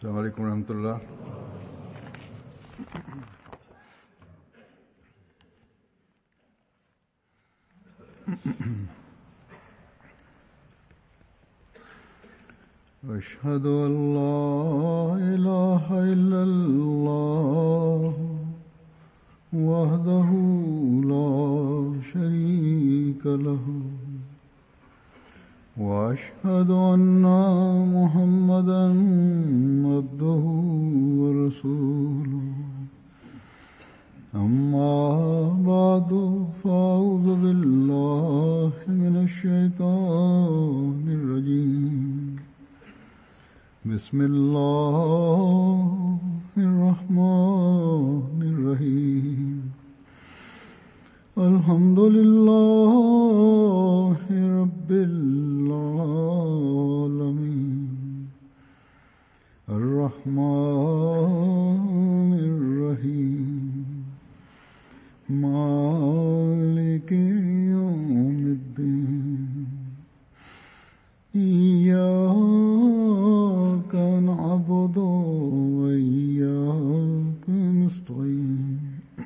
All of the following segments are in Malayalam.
السلام عليكم ورحمة الله أشهد أن لا إله إلا الله وحده لا شريك له واشهد ان محمدا عبده ورسوله اما بعد فاعوذ بالله من الشيطان الرجيم بسم الله الرحمن الرحيم الحمد لله رب العالمين الرحمن الرحيم مالك يوم الدين إياك نعبد وإياك نستعين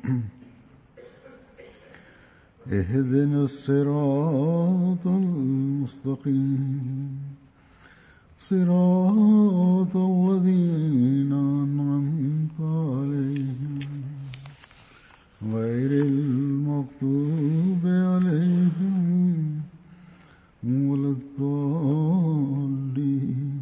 اهدنا الصراط المستقيم صراط الذين أنعمت عليهم غير المغضوب عليهم ولا الضالين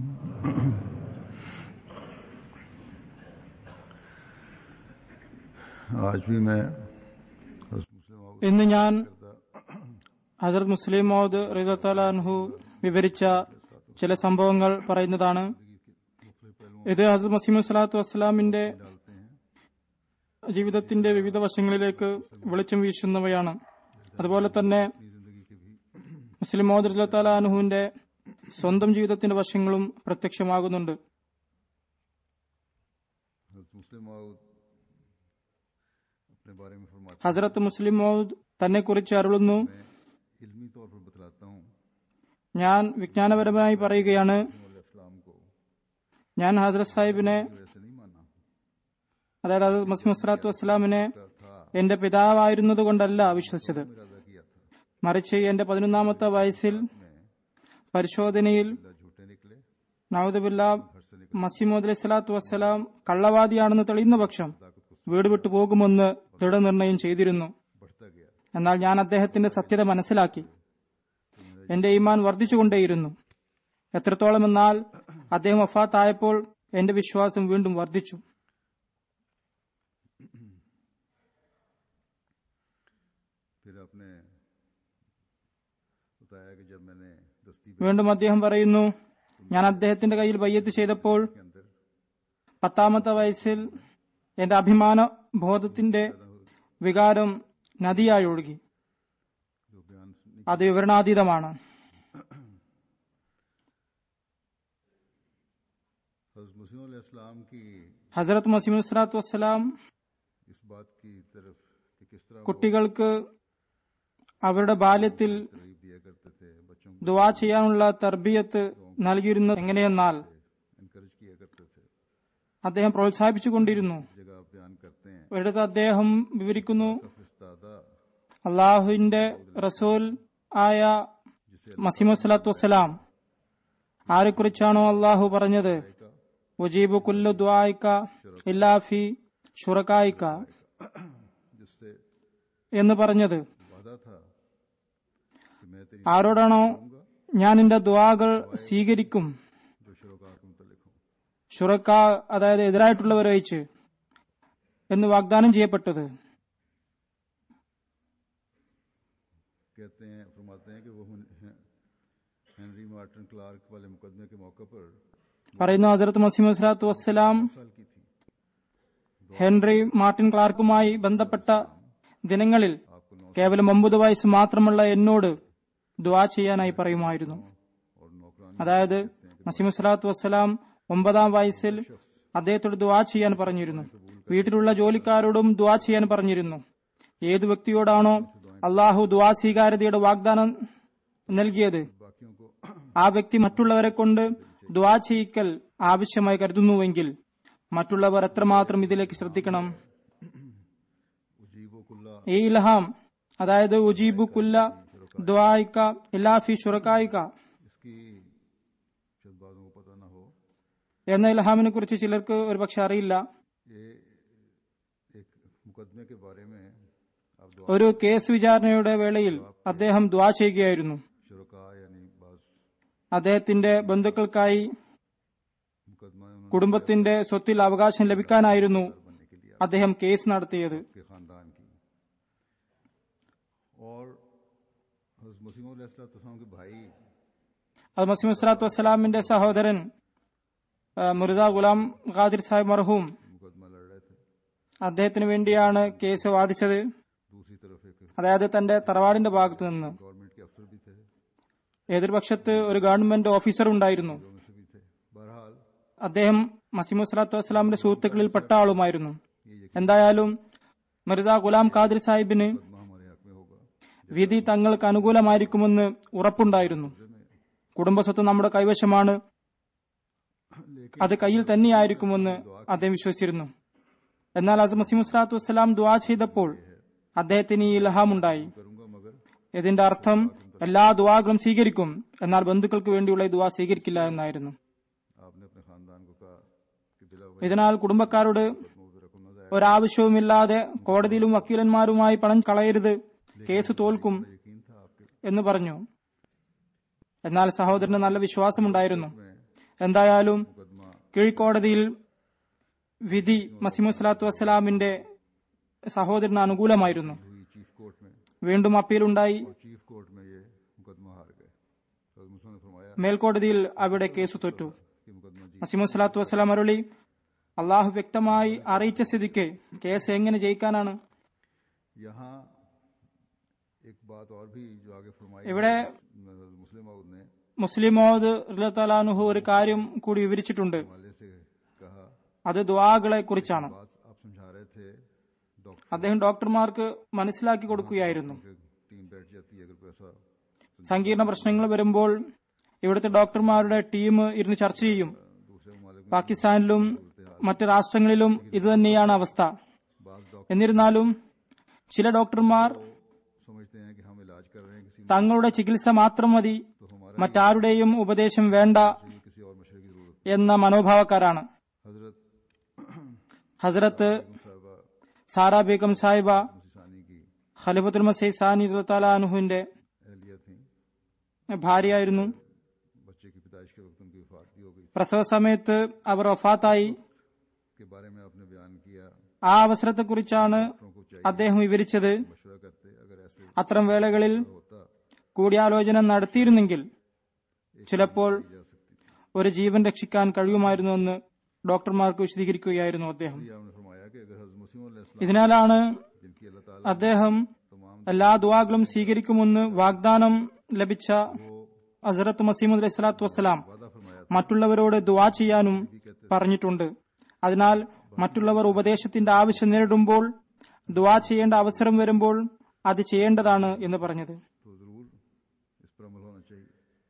आज भी मैं हज़रत मुस्लिम आउद ഇന്ന് ഞാൻ ഹസരത് മുസ്ലിം മൗദ് റിദത്തലാൻഹു വിവരിച്ച ചില സംഭവങ്ങൾ പറയുന്നതാണ് ഇത് ഹസരത് മസീമു സ്വലാത്തു വസ്സലാമിന്റെ ജീവിതത്തിന്റെ വിവിധ വശങ്ങളിലേക്ക് വെളിച്ചം വീശുന്നവയാണ് അതുപോലെ തന്നെ മുസ്ലിം മൗദ് റിദത്തലാൻഹുവിന്റെ സ്വന്തം ജീവിതത്തിന്റെ വശങ്ങളും പ്രത്യക്ഷമാകുന്നുണ്ട് हज़रत मुस्लिम आउद अपने बारे में फरमाते ഹസരത്ത് മുസ്ലിം മൗദ് തന്നെ കുറിച്ച് അരുളുന്നു हैं इल्मी तौर पर बतलाता हूँ ഞാൻ വിജ്ഞാനപരമായി പറയുകയാണ് इस्लाम को ഞാൻ ഹസരത് സാഹിബിനെ वैसे नहीं माना അതായത് അത് മസീം വസ്സലാത്തു വസ്സലാമിനെ था എന്റെ പിതാവായിരുന്നത് കൊണ്ടല്ല വിശ്വസിച്ചത് इरादा किया था മറിച്ച് എന്റെ പതിനൊന്നാമത്തെ വയസ്സിൽ പരിശോധനയിൽ अल्लाह झूठे निकले നൌദബില്ല മസീമോദ് അലൈഹി സ്വലാത്തു വസ്സലാം കള്ളവാദിയാണെന്ന് തെളിയുന്ന പക്ഷം വീട് വിട്ടു പോകുമെന്ന് ദൃഢനിർണയം ചെയ്തിരുന്നു बढ़ता गया എന്നാൽ ഞാൻ അദ്ദേഹത്തിന്റെ സത്യത മനസ്സിലാക്കി എന്റെ ഈമാൻ വർദ്ധിച്ചുകൊണ്ടേയിരുന്നു എത്രത്തോളം എന്നാൽ അദ്ദേഹം വഫാത്തായപ്പോൾ എന്റെ വിശ്വാസം വീണ്ടും വർദ്ധിച്ചു फिर आपने बताया कि जब मैंने दस्ती വീണ്ടും അദ്ദേഹം പറയുന്നു ഞാൻ അദ്ദേഹത്തിന്റെ കയ്യിൽ ബയ്യത്ത് ചെയ്തപ്പോൾ के अंदर പത്താമത്തെ വയസ്സിൽ എന്റെ അഭിമാന ബോധത്തിന്റെ വികാരം നദിയായി ഒഴുകി जो बयान नहीं അത് വിവരണാതീതമാണ് हज़रत मुस्लिम इस्लाम की ഹസരത്ത് മസീം സ്വലാത്തു വസ്സലാം इस बात की तरफ कि किस तरह वो കുട്ടികൾക്ക് അവരുടെ ബാല്യത്തിൽ तरगीब दिया करते थे बच्चों को ദുവാ ചെയ്യാനുള്ള തർബിയത്ത് നൽകിയിരുന്നത് എങ്ങനെയെന്നാൽ इनकरेज किया करते थे അദ്ദേഹം പ്രോത്സാഹിപ്പിച്ചുകൊണ്ടിരുന്നു जगह आप बयान करते हैं ഒരിടത്ത് അദ്ദേഹം വിവരിക്കുന്നു फिस्तादा അള്ളാഹുവിന്റെ റസൂൽ ആയ മസീമു സ്വലാത്തു വസ്സലാം ആരെക്കുറിച്ചാണോ അള്ളാഹു പറഞ്ഞത് വജീബു കുല്ലു ദ്വായിക്ക ഇല്ലാഫി ഷുറക്കായിക്ക जिससे എന്ന് പറഞ്ഞത് वादा था कि मैं तेरी ആരോടാണോ ഞാൻ എന്റെ ദ്വാകൾ സ്വീകരിക്കും जो शुरुआत के मुतलिक हूँ ഷുറക്ക അതായത് എതിരായിട്ടുള്ളവരെ വെച്ച് എന്ന് വാഗ്ദാനം ചെയ്യപ്പെട്ടത് कहते हैं फरमाते हैं कि वो हुन- हैं- हेनरी मार्टिन क्लार्क वाले मुकदमे के मौके पर പറയുന്നു ഹസരത്ത് മസീം വസ്ലാത്തു വസ്സലാം साल की थी ഹെൻറി മാർട്ടിൻ ക്ലാർക്കുമായി ബന്ധപ്പെട്ട ദിനങ്ങളിൽ കേവലം ഒമ്പത് വയസ്സ് മാത്രമുള്ള എന്നോട് ദുവാ ചെയ്യാനായി പറയുമായിരുന്നു और नौकरान അതായത് മസീമു സ്വലാത്തു വസ്സലാം ഒമ്പതാം വയസ്സിൽ അദ്ദേഹത്തോട് ദുവാ ചെയ്യാൻ പറഞ്ഞിരുന്നു വീട്ടിലുള്ള ജോലിക്കാരോടും ദുവാ ചെയ്യാൻ പറഞ്ഞിരുന്നു ഏതു വ്യക്തിയോടാണോ അള്ളാഹു ദുവാ സ്വീകാര്യതയുടെ വാഗ്ദാനം നൽകിയത് बाकियों को ആ വ്യക്തി മറ്റുള്ളവരെ കൊണ്ട് ദുവാ ചെയ്യിക്കൽ ആവശ്യമായി കരുതുന്നുവെങ്കിൽ മറ്റുള്ളവർ എത്രമാത്രം ഇതിലേക്ക് ശ്രദ്ധിക്കണം उजीब कुल्ला ഈ ഇൽഹാം അതായത് ഉജീബു കുല്ല ദ്വായിക്ക ഇലാഫി ഷുറക്കായിക്ക इसकी शायद बातों को पता ना हो എന്ന ഇൽഹാമിനെ കുറിച്ച് ചിലർക്ക് ഒരുപക്ഷെ അറിയില്ല ये एक मुकदमे के बारे में आप दुआ ഒരു കേസ് വിചാരണയുടെ വേളയിൽ അദ്ദേഹം ദ്വാ ചെയ്യുകയായിരുന്നു शुरका यानी बास അദ്ദേഹത്തിന്റെ ബന്ധുക്കൾക്കായി मुकदमा में കുടുംബത്തിന്റെ സ്വത്തിൽ അവകാശം ലഭിക്കാനായിരുന്നു बनने के लिए അദ്ദേഹം കേസ് നടത്തിയത് आपके खानदान की और हज़रत मसीम के भाई അത് മസീം സ്വലാത്തു വസ്സലാമിന്റെ സഹോദരൻ ആ, മിർസ ഗുലാം ഖാദിർ സാഹിബ് മർഹൂം मुकदमा लड़ रहे थे അദ്ദേഹത്തിന് വേണ്ടിയാണ് കേസ് വാദിച്ചത് दूसरी तरफ एक അതായത് തന്റെ തറവാടിന്റെ ഭാഗത്തു നിന്ന് गवर्नमेंट के अफसर भी थे എതിർപക്ഷത്ത് ഒരു ഗവൺമെന്റ് ഓഫീസർ ഉണ്ടായിരുന്നു लोगों में से भी थे बहरहाल അദ്ദേഹം മസീമു സ്വലാത്തു വസ്സലാമിന്റെ സുഹൃത്തുക്കളിൽ പെട്ട ആളുമായിരുന്നു എന്തായാലും മിർസ ഗുലാം ഖാദിർ സാഹിബിന് मुकदमा हमारे हक में होगा വിധി തങ്ങൾക്ക് അനുകൂലമായിരിക്കുമെന്ന് ഉറപ്പുണ്ടായിരുന്നു കുടുംബസ്വത്ത് നമ്മുടെ കൈവശമാണ് അത് കയ്യിൽ തന്നെയായിരിക്കുമെന്ന് അദ്ദേഹം വിശ്വസിച്ചിരുന്നു എന്നാൽ അത് മസീം സ്വലാത്തു വസ്സലാം ദുവാ ചെയ്തപ്പോൾ അദ്ദേഹത്തിന് ഈ ഇലഹാം ഉണ്ടായി करूंगा मगर ഇതിന്റെ അർത്ഥം എല്ലാ ദുവാകളും സ്വീകരിക്കും എന്നാൽ ബന്ധുക്കൾക്ക് വേണ്ടിയുള്ള ഈ ദുവാ സ്വീകരിക്കില്ല എന്നായിരുന്നു आपने अपने खानदान को कहा कि बिला ഇതിനാൽ കുടുംബക്കാരോട് रकम न जाए ഒരാവശ്യവുമില്ലാതെ കോടതിയിലും വക്കീലന്മാരുമായി പണം കളയരുത് കേസ് തോൽക്കും यकीन था आपके എന്ന് പറഞ്ഞു എന്നാൽ സഹോദരന് നല്ല വിശ്വാസമുണ്ടായിരുന്നു എന്തായാലും मुकदमा കീഴ്ക്കോടതിയിൽ വിധി മസീമു സ്വലാത്തു വസ്സലാമിന്റെ സഹോദരന് അനുകൂലമായിരുന്നു हुई चीफ कोर्ट में വീണ്ടും അപ്പീലുണ്ടായി और चीफ कोर्ट में ये मुकदमा हार गए तो मुसलमान ने फरमाया മേൽക്കോടതിയിൽ അവിടെ കേസ് തോറ്റു कि मुकदमा जी മസീമു സ്വലാത്തു വസ്സലാം അരുളി അള്ളാഹു വ്യക്തമായി അറിയിച്ച സ്ഥിതിക്ക് കേസ് എങ്ങനെ ജയിക്കാനാണ് यहाँ एक बात और भी जो आगे फरमाई ഇവിടെ मुस्लिम मऊद ने മുസ്ലിം മോദ് റഹ്ലത്താലാനുഹു ഒരു കാര്യം കൂടി വിവരിച്ചിട്ടുണ്ട് वाले से कहा അത് ദ്വാകളെ കുറിച്ചാണ് बात आप समझा रहे थे डॉक्टर അദ്ദേഹം ഡോക്ടർമാർക്ക് മനസ്സിലാക്കി കൊടുക്കുകയായിരുന്നു की टीम बैठ जाती है अगर पैसा സങ്കീർണ പ്രശ്നങ്ങൾ വരുമ്പോൾ ഇവിടുത്തെ ഡോക്ടർമാരുടെ ടീം ഇരുന്ന് ചർച്ച ചെയ്യും दूसरे ममालिक പാകിസ്ഥാനിലും മറ്റ് രാഷ്ട്രങ്ങളിലും ഇതുതന്നെയാണ് അവസ്ഥ बाज डॉक्टर എന്നിരുന്നാലും ചില ഡോക്ടർമാർ समझते हैं कि हम इलाज कर रहे हैं किसी തങ്ങളുടെ ചികിത്സ മാത്രം മതി तो हमारा മറ്റാരുടെയും ഉപദേശം വേണ്ട ये किसी और मशरे की जरूरत എന്ന മനോഭാവക്കാരാണ് हजरत ഹസ്രത്ത് साहबा സാറാ ബീഗം സാഹിബ मुसीसानी की ഖലിഫത്തുൽ മസീഹ് സാനി അനുഹുവിന്റെ अहलिया थी ഭാര്യയായിരുന്നു बच्चे की पैदाइश के वक्त उनकी वफात भी हो गई പ്രസവ സമയത്ത് അവർ വഫാത്തായി के बारे में आपने बयान किया ആ അവസരത്തെക്കുറിച്ചാണ് डॉक्टरों को चाहिए അദ്ദേഹം വിവരിച്ചത് मशवरा करते अगर ऐसे അത്തരം വേളകളിൽ होता കൂടിയാലോചന നടത്തിയിരുന്നെങ്കിൽ ചിലപ്പോൾ जा सकती थी ഒരു ജീവൻ രക്ഷിക്കാൻ കഴിയുമായിരുന്നുവെന്ന് ഡോക്ടർമാർക്ക് വിശദീകരിക്കുകയായിരുന്നു അദ്ദേഹം ये आपने फरमाया कि अगर हजरत मसीम अलैहिस्सलाम ഇതിനാലാണ് जिनकी अल्लाह ताला അദ്ദേഹം तमाम എല്ലാ ദുവാകളും സ്വീകരിക്കുമെന്ന് വാഗ്ദാനം ലഭിച്ച ഹസരത്ത് മസീമുദ് അലൈഹി സ്വലാത്തു വസ്സലാം वादा फरमाया മറ്റുള്ളവരോട് ദുവാ ചെയ്യാനും പറഞ്ഞിട്ടുണ്ട് അതിനാൽ മറ്റുള്ളവർ ഉപദേശത്തിന്റെ ആവശ്യം നേരിടുമ്പോൾ ദുവാ ചെയ്യേണ്ട അവസരം വരുമ്പോൾ അത് ചെയ്യേണ്ടതാണ് എന്ന് പറഞ്ഞത് तो जरूर इस पर अमल होना चाहिए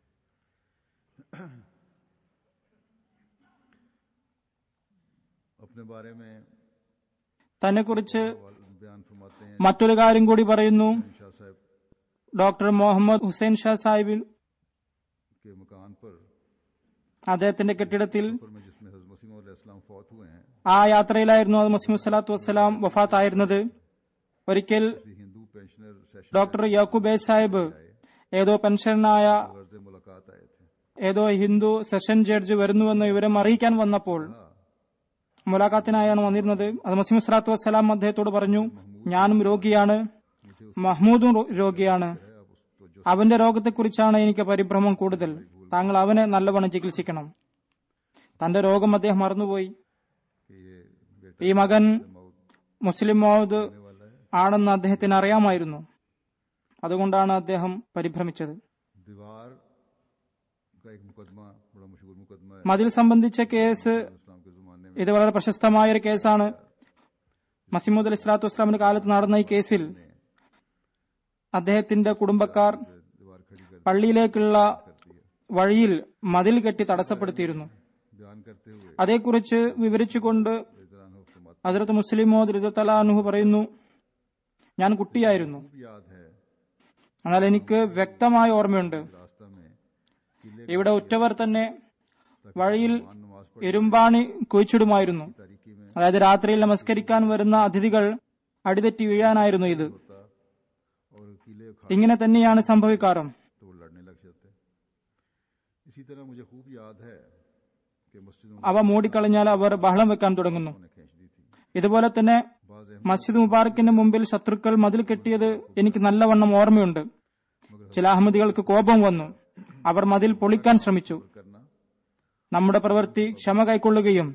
अपने बारे में തന്നെക്കുറിച്ച് बयान फरमाते हैं മറ്റൊരു കാര്യം കൂടി പറയുന്നു शाह साहब ഡോക്ടർ മുഹമ്മദ് ഹുസൈൻ ഷാ സാഹിബിൽ के मकान पर അദ്ദേഹത്തിന്റെ കെട്ടിടത്തിൽ पर में जिसमें हजरत मसीम अलैहिस्सलाम फौत हुए हैं ആ യാത്രയിലായിരുന്നു അത് മസീമു സ്വലാത്തു വസ്സലാം വഫാത്തായിരുന്നത് ഒരിക്കൽ किसी Hindu pensioner session doctor Yaqub എ സാഹിബ് ഏതോ പെൻഷനായ गर्ज मुलाकात आए थे ഏതോ ഹിന്ദു സെഷൻ ജഡ്ജ് വരുന്നുവെന്ന് വിവരം അറിയിക്കാൻ വന്നപ്പോൾ മുലാഖാത്തിനായാണ് വന്നിരുന്നത് അത് മസീം സ്വലാത്തു വസ്സലാം അദ്ദേഹത്തോട് പറഞ്ഞു ഞാനും രോഗിയാണ് മഹ്മൂദും റോ- രോഗിയാണ് आप उस तो जो അവന്റെ രോഗത്തെക്കുറിച്ചാണ് എനിക്ക് പരിഭ്രമം കൂടുതൽ താങ്കൾ അവനെ നല്ലവണ്ണം ചികിത്സിക്കണം തന്റെ രോഗം അദ്ദേഹം മറന്നുപോയി कि ये बेटा ഈ മകൻ मौत മുസ്ലിം മൗദ് होने वाला है ആണെന്ന് അദ്ദേഹത്തിന് അറിയാമായിരുന്നു അതുകൊണ്ടാണ് അദ്ദേഹം പരിഭ്രമിച്ചത് दीवार का एक मुकदमा बड़ा मशहूर मुकदमा है മതിൽ സംബന്ധിച്ച കേസ് इस्लाम के जमाने में ഇത് വളരെ പ്രശസ്തമായ ഒരു കേസാണ് മസീമുദ് അലി സ്വലാത്തു വസ്ലാമിന്റെ കാലത്ത് നടന്ന ഈ കേസിൽ അദ്ദേഹത്തിന്റെ കുടുംബക്കാർ दीवार खड़ी कर പള്ളിയിലേക്കുള്ള വഴിയിൽ മതിൽ കെട്ടി തടസ്സപ്പെടുത്തിയിരുന്നു बयान करते हुए അതേക്കുറിച്ച് വിവരിച്ചുകൊണ്ട് इतरान फरमाते ഹജറത്ത് മുസ്ലിമോദ് റിസത്തലാനുഹു പറയുന്നു ഞാൻ കുട്ടിയായിരുന്നു खूब याद है എന്നാൽ എനിക്ക് വ്യക്തമായ ഓർമ്മയുണ്ട് रास्ता में किले ഇവിടെ ഉറ്റവർ തന്നെ വഴിയിൽ मान नमाज എരുമ്പാണി കുഴിച്ചിടുമായിരുന്നു पढ़ी तारीकी में അതായത് രാത്രിയിൽ നമസ്കരിക്കാൻ വരുന്ന അതിഥികൾ അടിതെറ്റി വീഴാനായിരുന്നു ഇത് होता और किले खा ഇങ്ങനെ തന്നെയാണ് സംഭവിക്കാറും तो वो लड़ने लग जाते इसी तरह मुझे खूब याद है कि मस्जिद में അവ മൂടിക്കളഞ്ഞാൽ അവർ ബഹളം വെക്കാൻ തുടങ്ങുന്നു ने खींच दी थी ഇതുപോലെ തന്നെ बाज अहमद മസ്ജിദ് മുബാറക്കിന്റെ മുമ്പിൽ ശത്രുക്കൾ മതിൽ കെട്ടിയത് എനിക്ക് നല്ലവണ്ണം ഓർമ്മയുണ്ട് ചില അഹമ്മദികൾക്ക് കോപം വന്നു അവർ മതിൽ പൊളിക്കാൻ ശ്രമിച്ചു करना നമ്മുടെ പ്രവൃത്തി ക്ഷമ കൈക്കൊള്ളുകയും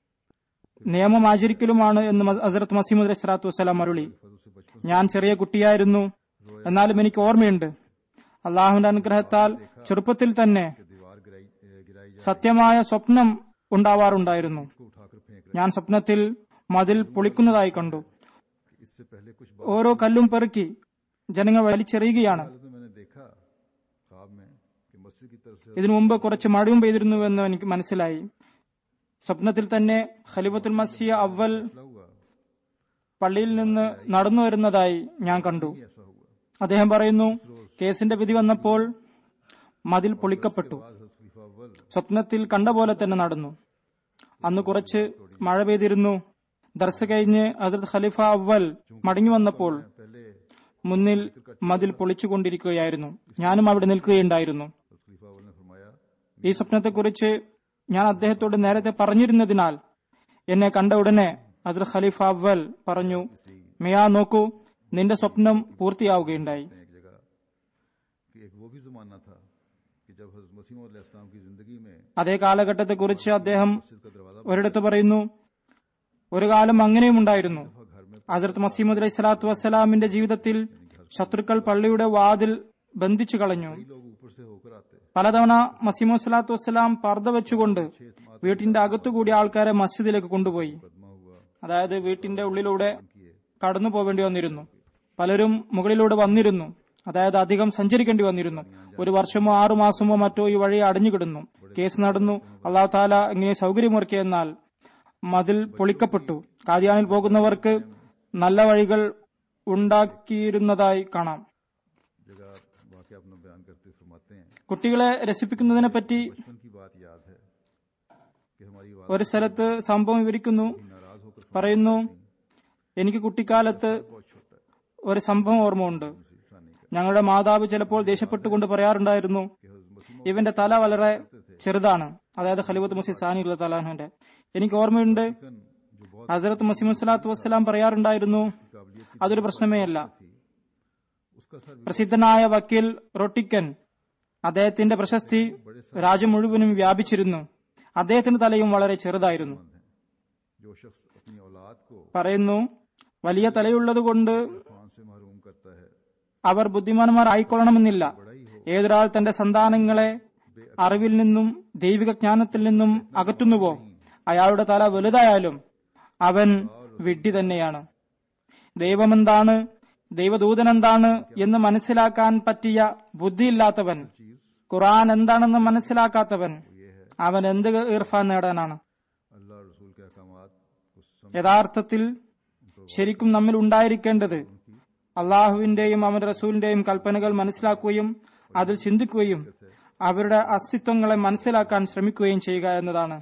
നിയമം ആചരിക്കലുമാണ് എന്ന് മ- ഹസ്രത്ത് മസീമുദ് അലൈഹി സ്വലാത്തു വസ്സലാം അരുളി फजल से बचपन ഞാൻ ചെറിയ കുട്ടിയായിരുന്നു എന്നാലും എനിക്ക് ഓർമ്മയുണ്ട് അള്ളാഹുവിന്റെ അനുഗ്രഹത്താൽ ചെറുപ്പത്തിൽ തന്നെ से दीवार गिराई ए, गिराई जाए സത്യമായ സ്വപ്നം ഉണ്ടാവാറുണ്ടായിരുന്നു को उठाकर फेंक ഞാൻ സ്വപ്നത്തിൽ മതിൽ പൊളിക്കുന്നതായി കണ്ടു रहे इससे पहले कुछ ഓരോ കല്ലും പെറുക്കി ജനങ്ങൾ വലിച്ചെറിയുകയാണ് हालत में मैंने देखा ख्वाब में कि मस्जिद की तरफ से ഇതിനു മുമ്പ് കുറച്ച് മഴയും പെയ്തിരുന്നുവെന്ന് എനിക്ക് മനസ്സിലായി സ്വപ്നത്തിൽ തന്നെ ഖലിഫത്തുൽ മസിയ അവൽ फैसला हुआ പള്ളിയിൽ നിന്ന് നടന്നു വരുന്നതായി ഞാൻ കണ്ടു ऐसा हुआ അദ്ദേഹം പറയുന്നു കേസിന്റെ വിധി വന്നപ്പോൾ മതിൽ പൊളിക്കപ്പെട്ടു बाद हज़रत खलीफा अव्वल സ്വപ്നത്തിൽ കണ്ട പോലെ തന്നെ നടന്നു അന്ന് കുറച്ച് മഴ പെയ്തിരുന്നു ദർസ് കഴിഞ്ഞ് ഹസരത് ഖലീഫ അവൽ മടങ്ങി വന്നപ്പോൾ पहले മുന്നിൽ മതിൽ പൊളിച്ചുകൊണ്ടിരിക്കുകയായിരുന്നു ഞാനും അവിടെ നിൽക്കുകയുണ്ടായിരുന്നു हज़रत खलीफा अव्वल ने फरमाया ഈ സ്വപ്നത്തെക്കുറിച്ച് ഞാൻ അദ്ദേഹത്തോട് നേരത്തെ പറഞ്ഞിരുന്നതിനാൽ എന്നെ കണ്ട ഉടനെ ഹസരത് ഖലീഫ അവൽ പറഞ്ഞു മിയാ നോക്കൂ നിന്റെ സ്വപ്നം പൂർത്തിയാവുകയുണ്ടായി एक जगह कि एक वो भी जमाना था कि जब हज़रत मसीह इस्लाम की जिंदगी में അതേ കാലഘട്ടത്തെക്കുറിച്ച് അദ്ദേഹം मस्जिद का दरवाजा ഒരിടത്ത് പറയുന്നു ഒരു കാലം അങ്ങനെയും ഉണ്ടായിരുന്നു घर में ഹസരത്ത് മസീമുദ് അലൈഹി സ്വലാത്തു വസ്സലാമിന്റെ ജീവിതത്തിൽ ശത്രുക്കൾ പള്ളിയുടെ വാതിൽ ബന്ധിച്ചു കളഞ്ഞു कई लोग ऊपर से होकर आते പലതവണ മസീമു സ്വലാത്തു വസ്സലാം പർദ്ദ വെച്ചുകൊണ്ട് വീട്ടിന്റെ അകത്തുകൂടി ആൾക്കാരെ മസ്ജിദിലേക്ക് കൊണ്ടുപോയി मुकदमा हुआ അതായത് വീട്ടിന്റെ ഉള്ളിലൂടെ किए കടന്നു പോവേണ്ടി വന്നിരുന്നു പലരും മുകളിലൂടെ വന്നിരുന്നു അതായത് അധികം സഞ്ചരിക്കേണ്ടി വന്നിരുന്നു ഒരു വർഷമോ ആറു മാസമോ മറ്റോ ഈ വഴി അടഞ്ഞുകിടന്നു കേസ് നടന്നു അള്ളാഹു താല ഇങ്ങനെ സൗകര്യമൊരുക്കിയെന്നാൽ മതിൽ പൊളിക്കപ്പെട്ടു കാദിയാനിൽ പോകുന്നവർക്ക് നല്ല വഴികൾ ഉണ്ടാക്കിയിരുന്നതായി കാണാം जगह वाकई अपना बयान करते फरमाते हैं കുട്ടികളെ രസിപ്പിക്കുന്നതിനെ പറ്റി बचपन की बात याद है कि हमारी वाल ഒരു സ്ഥലത്ത് സംഭവം വിവരിക്കുന്നു नाराज होकर പറയുന്നു എനിക്ക് കുട്ടിക്കാലത്ത് बहुत छोटा है ഒരു സംഭവം ഓർമ്മയുണ്ട് सानी का ഞങ്ങളുടെ മാതാവ് ചിലപ്പോൾ ദേഷ്യപ്പെട്ടുകൊണ്ട് പറയാറുണ്ടായിരുന്നു कि हज़रत मसीह ഇവന്റെ തല വളരെ ചെറുതാണ് അതായത് ഖലിബത്ത് മുസി സാനി തലാഹുന്റെ എനിക്ക് ഓർമ്മയുണ്ട് मौकन जो बहुत ഹസരത്ത് മസീമു സ്വലാത്തു വസ്സലാം പറയാറുണ്ടായിരുന്നു काबिलियत की അതൊരു പ്രശ്നമേ അല്ല थी उसका सर പ്രസിദ്ധനായ വക്കീൽ റൊട്ടിക്കൻ അദ്ദേഹത്തിന്റെ പ്രശസ്തി രാജ്യം മുഴുവനും വ്യാപിച്ചിരുന്നു അദ്ദേഹത്തിന്റെ തലയും വളരെ ചെറുതായിരുന്നു मंद है जो शख्स अपनी औलाद को പറയുന്നു വലിയ തലയുള്ളതുകൊണ്ട് फान से महरूम करता है അവർ ബുദ്ധിമാന്മാർ ആയിക്കൊള്ളണമെന്നില്ല ഏതൊരാൾ തന്റെ സന്താനങ്ങളെ അറിവിൽ നിന്നും ദൈവിക ജ്ഞാനത്തിൽ നിന്നും അകറ്റുന്നുവോ അയാളുടെ തല വലുതായാലും അവൻ വിഡ്ഢി തന്നെയാണ് ദൈവമെന്താണ് ദൈവദൂതൻ എന്താണ് എന്ന് മനസ്സിലാക്കാൻ പറ്റിയ ബുദ്ധിയില്ലാത്തവൻ ഖുറാൻ എന്താണെന്ന് മനസ്സിലാക്കാത്തവൻ അവൻ എന്ത് ഇർഫാൻ നേടാനാണ് अल्लाह और रसूल के अहकाम को समझ യഥാർത്ഥത്തിൽ ശരിക്കും നമ്മിൽ ഉണ്ടായിരിക്കേണ്ടത് അള്ളാഹുവിന്റെയും അവന്റെ റസൂലിന്റെയും കൽപ്പനകൾ മനസ്സിലാക്കുകയും അതിൽ ചിന്തിക്കുകയും അവരുടെ അസ്തിത്വങ്ങളെ മനസ്സിലാക്കാൻ ശ്രമിക്കുകയും ചെയ്യുക എന്നതാണ്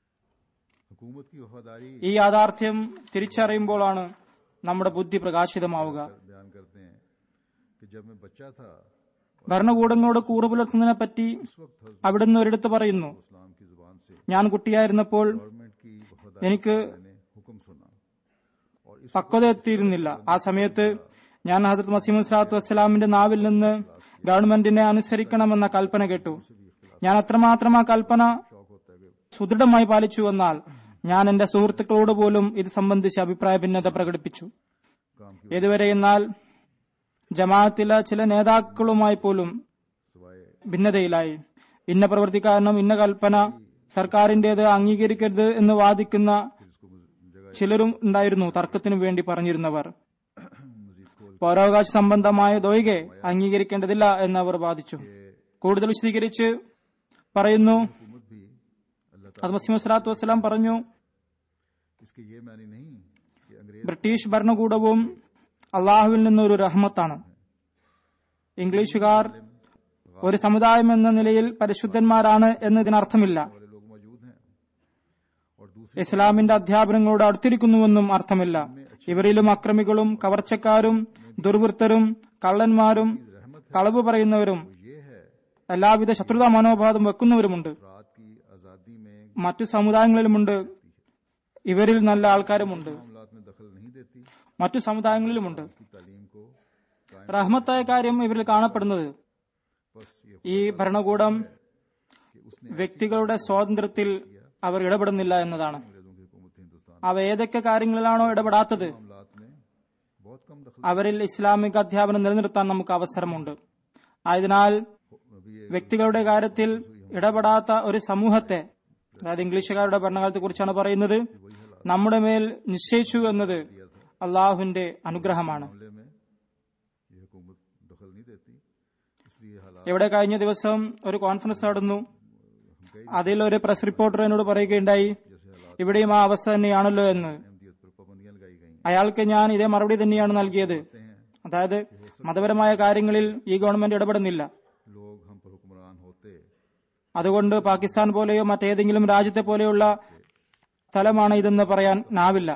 हुकूमत की वफादारी ഈ യാഥാർത്ഥ്യം തിരിച്ചറിയുമ്പോഴാണ് നമ്മുടെ ബുദ്ധി പ്രകാശിതമാവുക बयान करते हैं कि जब मैं बच्चा था ഭരണകൂടങ്ങളോട് കൂറു പുലർത്തുന്നതിനെ പറ്റി उस वक्त हजरत അവിടുന്ന് ഒരിടത്ത് പറയുന്നു इस्लाम की जुबान से ഞാൻ കുട്ടിയായിരുന്നപ്പോൾ गवर्नमेंट की वफादारी എനിക്ക് मैंने हुक्म सुना और इस പക്വത എത്തിയിരുന്നില്ല ആ സമയത്ത് ഞാൻ ഹസരത് മസീമു സ്വലാത്തു വസ്സലാമിന്റെ നാവിൽ നിന്ന് ഗവൺമെന്റിനെ അനുസരിക്കണമെന്ന കൽപ്പന കേട്ടു ഞാൻ അത്രമാത്രം ആ കൽപ്പന शौक होता है कि സുദൃഢമായി പാലിച്ചു എന്നാൽ ഞാൻ എന്റെ സുഹൃത്തുക്കളോട് പോലും ഇത് സംബന്ധിച്ച് അഭിപ്രായ ഭിന്നത പ്രകടിപ്പിച്ചു काम की ഏതുവരെ എന്നാൽ ജമാഅത്തിലെ ചില നേതാക്കളുമായി പോലും सिवाय ഭിന്നതയിലായി ഇന്ന പ്രവൃത്തി കാരണം ഇന്ന കൽപ്പന സർക്കാരിന്റേത് അംഗീകരിക്കരുത് എന്ന് വാദിക്കുന്ന जिसको मुझ- जगह ചിലരും ഉണ്ടായിരുന്നു തർക്കത്തിനു വേണ്ടി പറഞ്ഞിരുന്നവർ मजीद खोल പൗരാവകാശ സംബന്ധമായ ദൊയ്കെ അംഗീകരിക്കേണ്ടതില്ല എന്ന് അവർ വാദിച്ചു കൂടുതൽ വിശദീകരിച്ച് പറയുന്നു हुकूमत भी अल्लाह അത് മസീം സ്വലാത്തു വസ്സലാം പറഞ്ഞു इसके ये मानी नहीं कि अंग्रेज ബ്രിട്ടീഷ് ഭരണകൂടവും അള്ളാഹുവിൽ നിന്നൊരു റഹ്മത്താണ് ഇംഗ്ലീഷുകാർ ഒരു സമുദായം എന്ന നിലയിൽ പരിശുദ്ധന്മാരാണ് എന്നതിനർത്ഥമില്ല वाले लोग मौजूद हैं और दूसरी ഇസ്ലാമിന്റെ അധ്യാപനങ്ങളോട് അടുത്തിരിക്കുന്നുവെന്നും അർത്ഥമില്ല ഇവരിലും അക്രമികളും കവർച്ചക്കാരും ദുർവൃത്തരും കള്ളന്മാരും കളവ് പറയുന്നവരും ये है എല്ലാവിധ ശത്രുതാ മനോഭാവം വെക്കുന്നവരുമുണ്ട് रात की आज़ादी में മറ്റു സമുദായങ്ങളിലുമുണ്ട് ഇവരിൽ നല്ല ആൾക്കാരുമുണ്ട് मामलात में दखल नहीं देती മറ്റു സമുദായങ്ങളിലുമുണ്ട് की तालीम को कायम റഹ്മത്തായ കാര്യം ഇവരിൽ കാണപ്പെടുന്നത് बस ये ഈ ഭരണകൂടം कि उसने വ്യക്തികളുടെ സ്വാതന്ത്ര്യത്തിൽ അവർ ഇടപെടുന്നില്ല എന്നതാണ് अंग्रेजों की हुकूमत हिंदुस्तान അവ ഏതൊക്കെ കാര്യങ്ങളിലാണോ ഇടപെടാത്തത് मामलात में बहुत कम दखल അവരിൽ ഇസ്ലാമിക അധ്യാപനം നിലനിർത്താൻ നമുക്ക് അവസരമുണ്ട് ആയതിനാൽ अभी ये വ്യക്തികളുടെ കാര്യത്തിൽ ഇടപെടാത്ത ഒരു സമൂഹത്തെ അതായത് ഇംഗ്ലീഷുകാരുടെ ഭരണകാലത്തെ കുറിച്ചാണ് പറയുന്നത് നമ്മുടെ മേൽ നിശ്ചയിച്ചു എന്നത് അള്ളാഹുവിന്റെ അനുഗ്രഹമാണ് मामले में ये हुकूमत दखल नहीं देती इसलिए हालात ഇവിടെ കഴിഞ്ഞ ദിവസം ഒരു കോൺഫറൻസ് നടന്നു അതിൽ ഒരു പ്രസ് റിപ്പോർട്ടർ എന്നോട് പറയുകയുണ്ടായി ഇവിടെയും ആ അവസ്ഥ തന്നെയാണല്ലോ എന്ന് अहमदियत पर पाबंदियां लगाई गई അയാൾക്ക് ഞാൻ ഇതേ മറുപടി തന്നെയാണ് നൽകിയത് हैं അതായത് മതപരമായ കാര്യങ്ങളിൽ ഈ ഗവൺമെന്റ് ഇടപെടുന്നില്ല लोग हम पर हुक्मरान होते അതുകൊണ്ട് പാകിസ്ഥാൻ പോലെയോ മറ്റേതെങ്കിലും രാജ്യത്തെ പോലെയുള്ള സ്ഥലമാണ് ഇതെന്ന് പറയാൻ നാവില്ല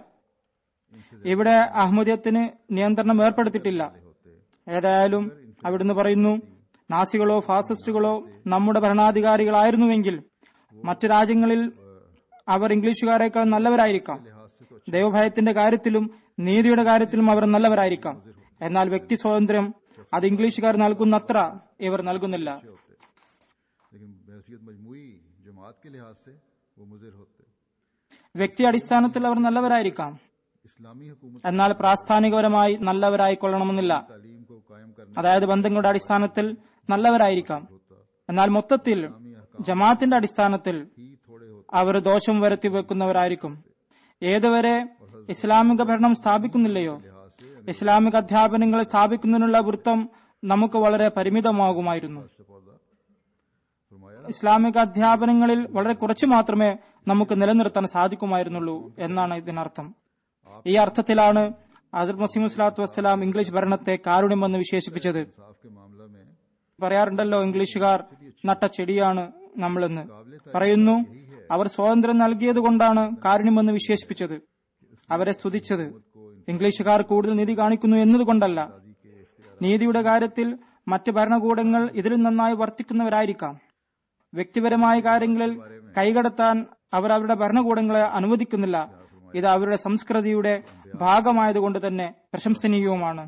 ഇവിടെ അഹമ്മദിയത്തിന് നിയന്ത്രണം ഏർപ്പെടുത്തിയിട്ടില്ല होते ഏതായാലും അവിടുന്ന് പറയുന്നു നാസികളോ ഫാസിസ്റ്റുകളോ നമ്മുടെ ഭരണാധികാരികളായിരുന്നുവെങ്കിൽ മറ്റു രാജ്യങ്ങളിൽ അവർ ഇംഗ്ലീഷുകാരേക്കാൾ നല്ലവരായിരിക്കാം लिहाज से तो ദൈവഭയത്തിന്റെ കാര്യത്തിലും നീതിയുടെ കാര്യത്തിലും അവർ നല്ലവരായിരിക്കാം എന്നാൽ വ്യക്തി സ്വാതന്ത്ര്യം അത് ഇംഗ്ലീഷുകാർ നൽകുന്നത്ര ഇവർ നൽകുന്നില്ല अच्छे होते लेकिन बहसीत मजमुई जमात के लिहाज से वो मुजिर होते വ്യക്തി അടിസ്ഥാനത്തിൽ അവർ നല്ലവരായിരിക്കാം इस्लामी हुकूमत എന്നാൽ പ്രാസ്ഥാനികപരമായി നല്ലവരായിക്കൊള്ളണമെന്നില്ല तालीम को कायम करने അതായത് ബന്ധങ്ങളുടെ അടിസ്ഥാനത്തിൽ നല്ലവരായിരിക്കാം എന്നാൽ മൊത്തത്തിൽ ജമാഅത്തിന്റെ അടിസ്ഥാനത്തിൽ ही थोड़े होते അവർ ദോഷം വരുത്തി വെക്കുന്നവരായിരിക്കും ഏതുവരെ ഇസ്ലാമിക ഭരണം സ്ഥാപിക്കുന്നില്ലയോ लिहाज से ഇസ്ലാമിക അധ്യാപനങ്ങൾ സ്ഥാപിക്കുന്നതിനുള്ള വൃത്തം നമുക്ക് വളരെ പരിമിതമാകുമായിരുന്നു पौधा फरमाया ഇസ്ലാമിക അധ്യാപനങ്ങളിൽ വളരെ കുറച്ച് മാത്രമേ നമുക്ക് നിലനിർത്താൻ സാധിക്കുമായിരുന്നുള്ളൂ എന്നാണ് ഇതിനർത്ഥം ഈ അർത്ഥത്തിലാണ് ഹസരത് മസീം സ്വലാത്തു വസ്സലാം ഇംഗ്ലീഷ് ഭരണത്തെ കാരുണ്യമെന്ന് വിശേഷിപ്പിച്ചത് इंसाफ के मामला में പറയാറുണ്ടല്ലോ ഇംഗ്ലീഷുകാർ നട്ട ചെടിയാണ് നമ്മളെന്ന് പറയുന്നു അവർ സ്വാതന്ത്ര്യം നൽകിയത് കൊണ്ടാണ് കാരുണ്യമെന്ന് വിശേഷിപ്പിച്ചത് അവരെ സ്തുതിച്ചത് ഇംഗ്ലീഷുകാർ കൂടുതൽ നീതി കാണിക്കുന്നു എന്നതുകൊണ്ടല്ല നീതിയുടെ കാര്യത്തിൽ മറ്റ് ഭരണകൂടങ്ങൾ ഇതിലും നന്നായി വർത്തിക്കുന്നവരായിരിക്കാം വ്യക്തിപരമായ കാര്യങ്ങളിൽ കൈകടത്താൻ അവർ അവരുടെ ഭരണകൂടങ്ങളെ അനുവദിക്കുന്നില്ല ഇത് അവരുടെ സംസ്കൃതിയുടെ ഭാഗമായതുകൊണ്ട് തന്നെ പ്രശംസനീയവുമാണ്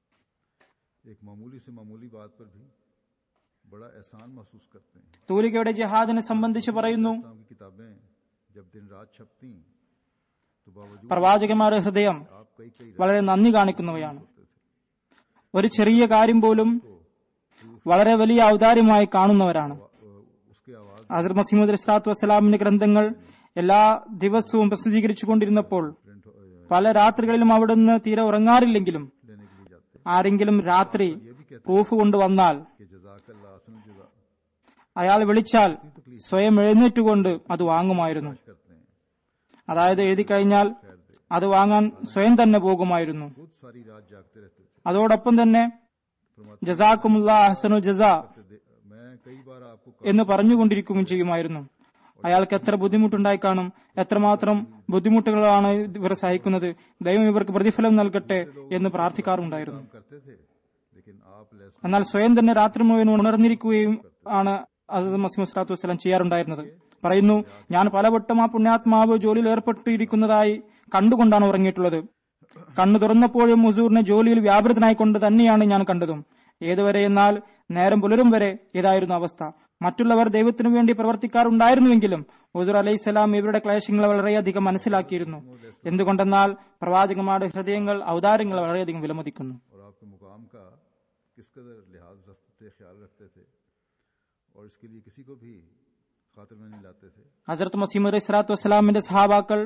एक मामूली से मामूली बात पर भी बड़ा एहसान महसूस करते हैं തൂലികയുടെ ജിഹാദിനെ സംബന്ധിച്ച് പറയുന്നു इस्लाम की किताबें जब दिन रात छपती तो बावजूद പ്രവാചകന്മാരുടെ ഹൃദയം आप कई कई വളരെ നന്ദി കാണിക്കുന്നവയാണ് होते थे ഒരു ചെറിയ കാര്യം പോലും വളരെ വലിയ ഔദാര്യമായി കാണുന്നവരാണ് अ, उसके आवाज ഹസർ മസീമുദ് ഇസ്ലാത്തു വസ്സലാമിന്റെ ഗ്രന്ഥങ്ങൾ എല്ലാ ദിവസവും പ്രസിദ്ധീകരിച്ചുകൊണ്ടിരുന്നപ്പോൾ प्रिंट हो- अ, പല രാത്രികളിലും അവിടുന്ന് തീരെ ഉറങ്ങാറില്ലെങ്കിലും लेने के लिए जाते ആരെങ്കിലും രാത്രി പ്രൂഫ് കൊണ്ടുവന്നാൽ कि जजाकल्ला असन जजा അയാൾ വിളിച്ചാൽ സ്വയം എഴുന്നേറ്റുകൊണ്ട് അത് വാങ്ങുമായിരുന്നു करते हैं അതായത് എഴുതി കഴിഞ്ഞാൽ അത് വാങ്ങാൻ സ്വയം തന്നെ പോകുമായിരുന്നു खुद सारी रात जागते रहते थे അതോടൊപ്പം തന്നെ ജസാക്കുമുള്ള അഹസനു ജസ तो दे- मैं कई बार आपको എന്ന് പറഞ്ഞുകൊണ്ടിരിക്കുകയും ചെയ്യുമായിരുന്നു അയാൾക്ക് എത്ര ബുദ്ധിമുട്ടുണ്ടായി കാണും എത്രമാത്രം ബുദ്ധിമുട്ടുകളാണ് ഇവർ സഹിക്കുന്നത് ദൈവം ഇവർക്ക് പ്രതിഫലം നൽകട്ടെ എന്ന് പ്രാർത്ഥിക്കാറുണ്ടായിരുന്നു काम करते थे लेकिन आप लेस എന്നാൽ സ്വയം തന്നെ രാത്രി മുഴുവൻ ഉണർന്നിരിക്കുകയും ആണ് അത് മസീം സ്വലാത്തു വസ്സലാം ചെയ്യാറുണ്ടായിരുന്നത് പറയുന്നു ഞാൻ പലവട്ടം ആ പുണ്യാത്മാവ് ജോലിയിൽ ഏർപ്പെട്ടിരിക്കുന്നതായി കണ്ടുകൊണ്ടാണ് ഉറങ്ങിയിട്ടുള്ളത് കണ്ണു തുറന്നപ്പോഴും ഹുസൂറിനെ ജോലിയിൽ വ്യാപൃതനായിക്കൊണ്ട് തന്നെയാണ് ഞാൻ കണ്ടതും ഏതുവരെ എന്നാൽ നേരം പുലരും വരെ ഇതായിരുന്നു അവസ്ഥ മറ്റുള്ളവർ ദൈവത്തിനു വേണ്ടി പ്രവർത്തിക്കാറുണ്ടായിരുന്നുവെങ്കിലും ഹുസൂർ അലൈഹിസ്സലാം ഇവരുടെ ക്ലേശങ്ങളെ വളരെയധികം മനസ്സിലാക്കിയിരുന്നു എന്തുകൊണ്ടെന്നാൽ പ്രവാചകന്മാരുടെ ഹൃദയങ്ങൾ ഔദാര്യങ്ങൾ വളരെയധികം വിലമതിക്കുന്നു और आपके मुकाम का किस कदर लिहाज रखते थे ख्याल रखते थे और इसके लिए किसी को भी खातिर में नहीं लाते थे ഹസരത്ത് മസീമദ് ഇസ്ലാത്തു വസ്സലാമിന്റെ സഹാബാക്കൾ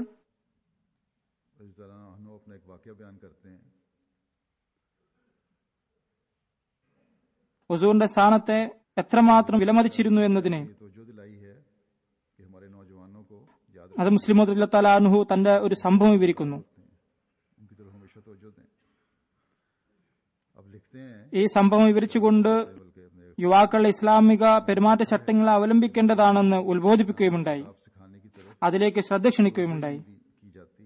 इस तरह हम अपना एक वाक्य बयान करते हैं ഹുസൂറിന്റെ സ്ഥാനത്തെ എത്രമാത്രം വിലമതിച്ചിരുന്നു എന്നതിന് ये तो जो दिलाई है कि हमारे नौजवानों को അത് മുസ്ലിം തലാൻഹു തന്റെ ഒരു സംഭവം വിവരിക്കുന്നു उनकी तरफ हमेशा तवज्जो दें अब लिखते हैं ഈ സംഭവം വിവരിച്ചുകൊണ്ട് बल्कि अपने യുവാക്കൾ ഇസ്ലാമിക പെരുമാറ്റച്ചട്ടങ്ങളെ അവലംബിക്കേണ്ടതാണെന്ന് ഉത്ബോധിപ്പിക്കുകയുമുണ്ടായി आप सिखाने की तरफ അതിലേക്ക് ശ്രദ്ധ ക്ഷണിക്കുകയുമുണ്ടായി दी- की जाती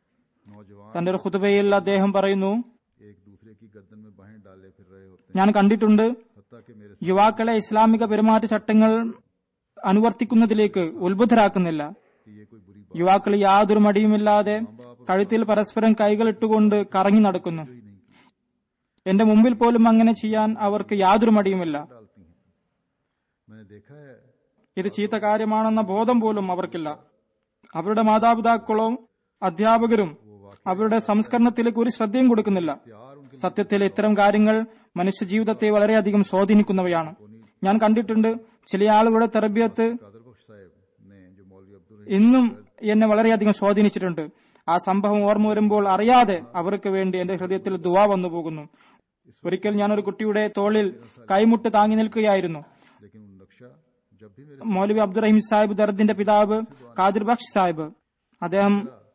नौजवान തന്റെ ഒരു ഖുതുബയിൽ അദ്ദേഹം പറയുന്നു एक दूसरे की गर्दन में बाहें डाले फिर रहे होते हैं ഞാൻ കണ്ടിട്ടുണ്ട് हत्या कि मेरे യുവാക്കളെ ഇസ്ലാമിക പെരുമാറ്റച്ചട്ടങ്ങൾ അനുവർത്തിക്കുന്നതിലേക്ക് ഉത്ബുദ്ധരാക്കുന്നില്ല कि ये कोई बुरी യുവാക്കൾ യാതൊരു മടിയുമില്ലാതെ കഴുത്തിൽ പരസ്പരം കൈകൾ ഇട്ടുകൊണ്ട് കറങ്ങി നടക്കുന്നു बात ही नहीं की എന്റെ മുമ്പിൽ പോലും അങ്ങനെ ചെയ്യാൻ അവർക്ക് യാതൊരു മടിയുമില്ല डालती हैं मैंने देखा है ഇത് ചീത്ത കാര്യമാണെന്ന ബോധം പോലും അവർക്കില്ല അവരുടെ മാതാപിതാക്കളോ അധ്യാപകരും അവരുടെ സംസ്കരണത്തിലേക്ക് ഒരു ശ്രദ്ധയും കൊടുക്കുന്നില്ല यार उनके സത്യത്തിൽ ഇത്തരം കാര്യങ്ങൾ മനുഷ്യ ജീവിതത്തെ വളരെയധികം സ്വാധീനിക്കുന്നവയാണ് ഞാൻ കണ്ടിട്ടുണ്ട് ചില ആളുകളുടെ തെറബിയത്ത് कादर बख्श साहब ने जो मौलवी अब्दुल ഇന്നും എന്നെ വളരെയധികം സ്വാധീനിച്ചിട്ടുണ്ട് ആ സംഭവം ഓർമ്മ വരുമ്പോൾ അറിയാതെ അവർക്ക് വേണ്ടി എന്റെ ഹൃദയത്തിൽ ദുവാ വന്നു പോകുന്നു ഒരിക്കൽ ഞാൻ ഒരു കുട്ടിയുടെ തോളിൽ കൈമുട്ട് താങ്ങി നിൽക്കുകയായിരുന്നു लेकिन उन नक्शा जब भी मेरे മൗലവി അബ്ദുറഹീം സാഹിബ് ദർദിന്റെ പിതാവ് ഖാദിർ ബക്ഷ് സാഹിബ് അദ്ദേഹം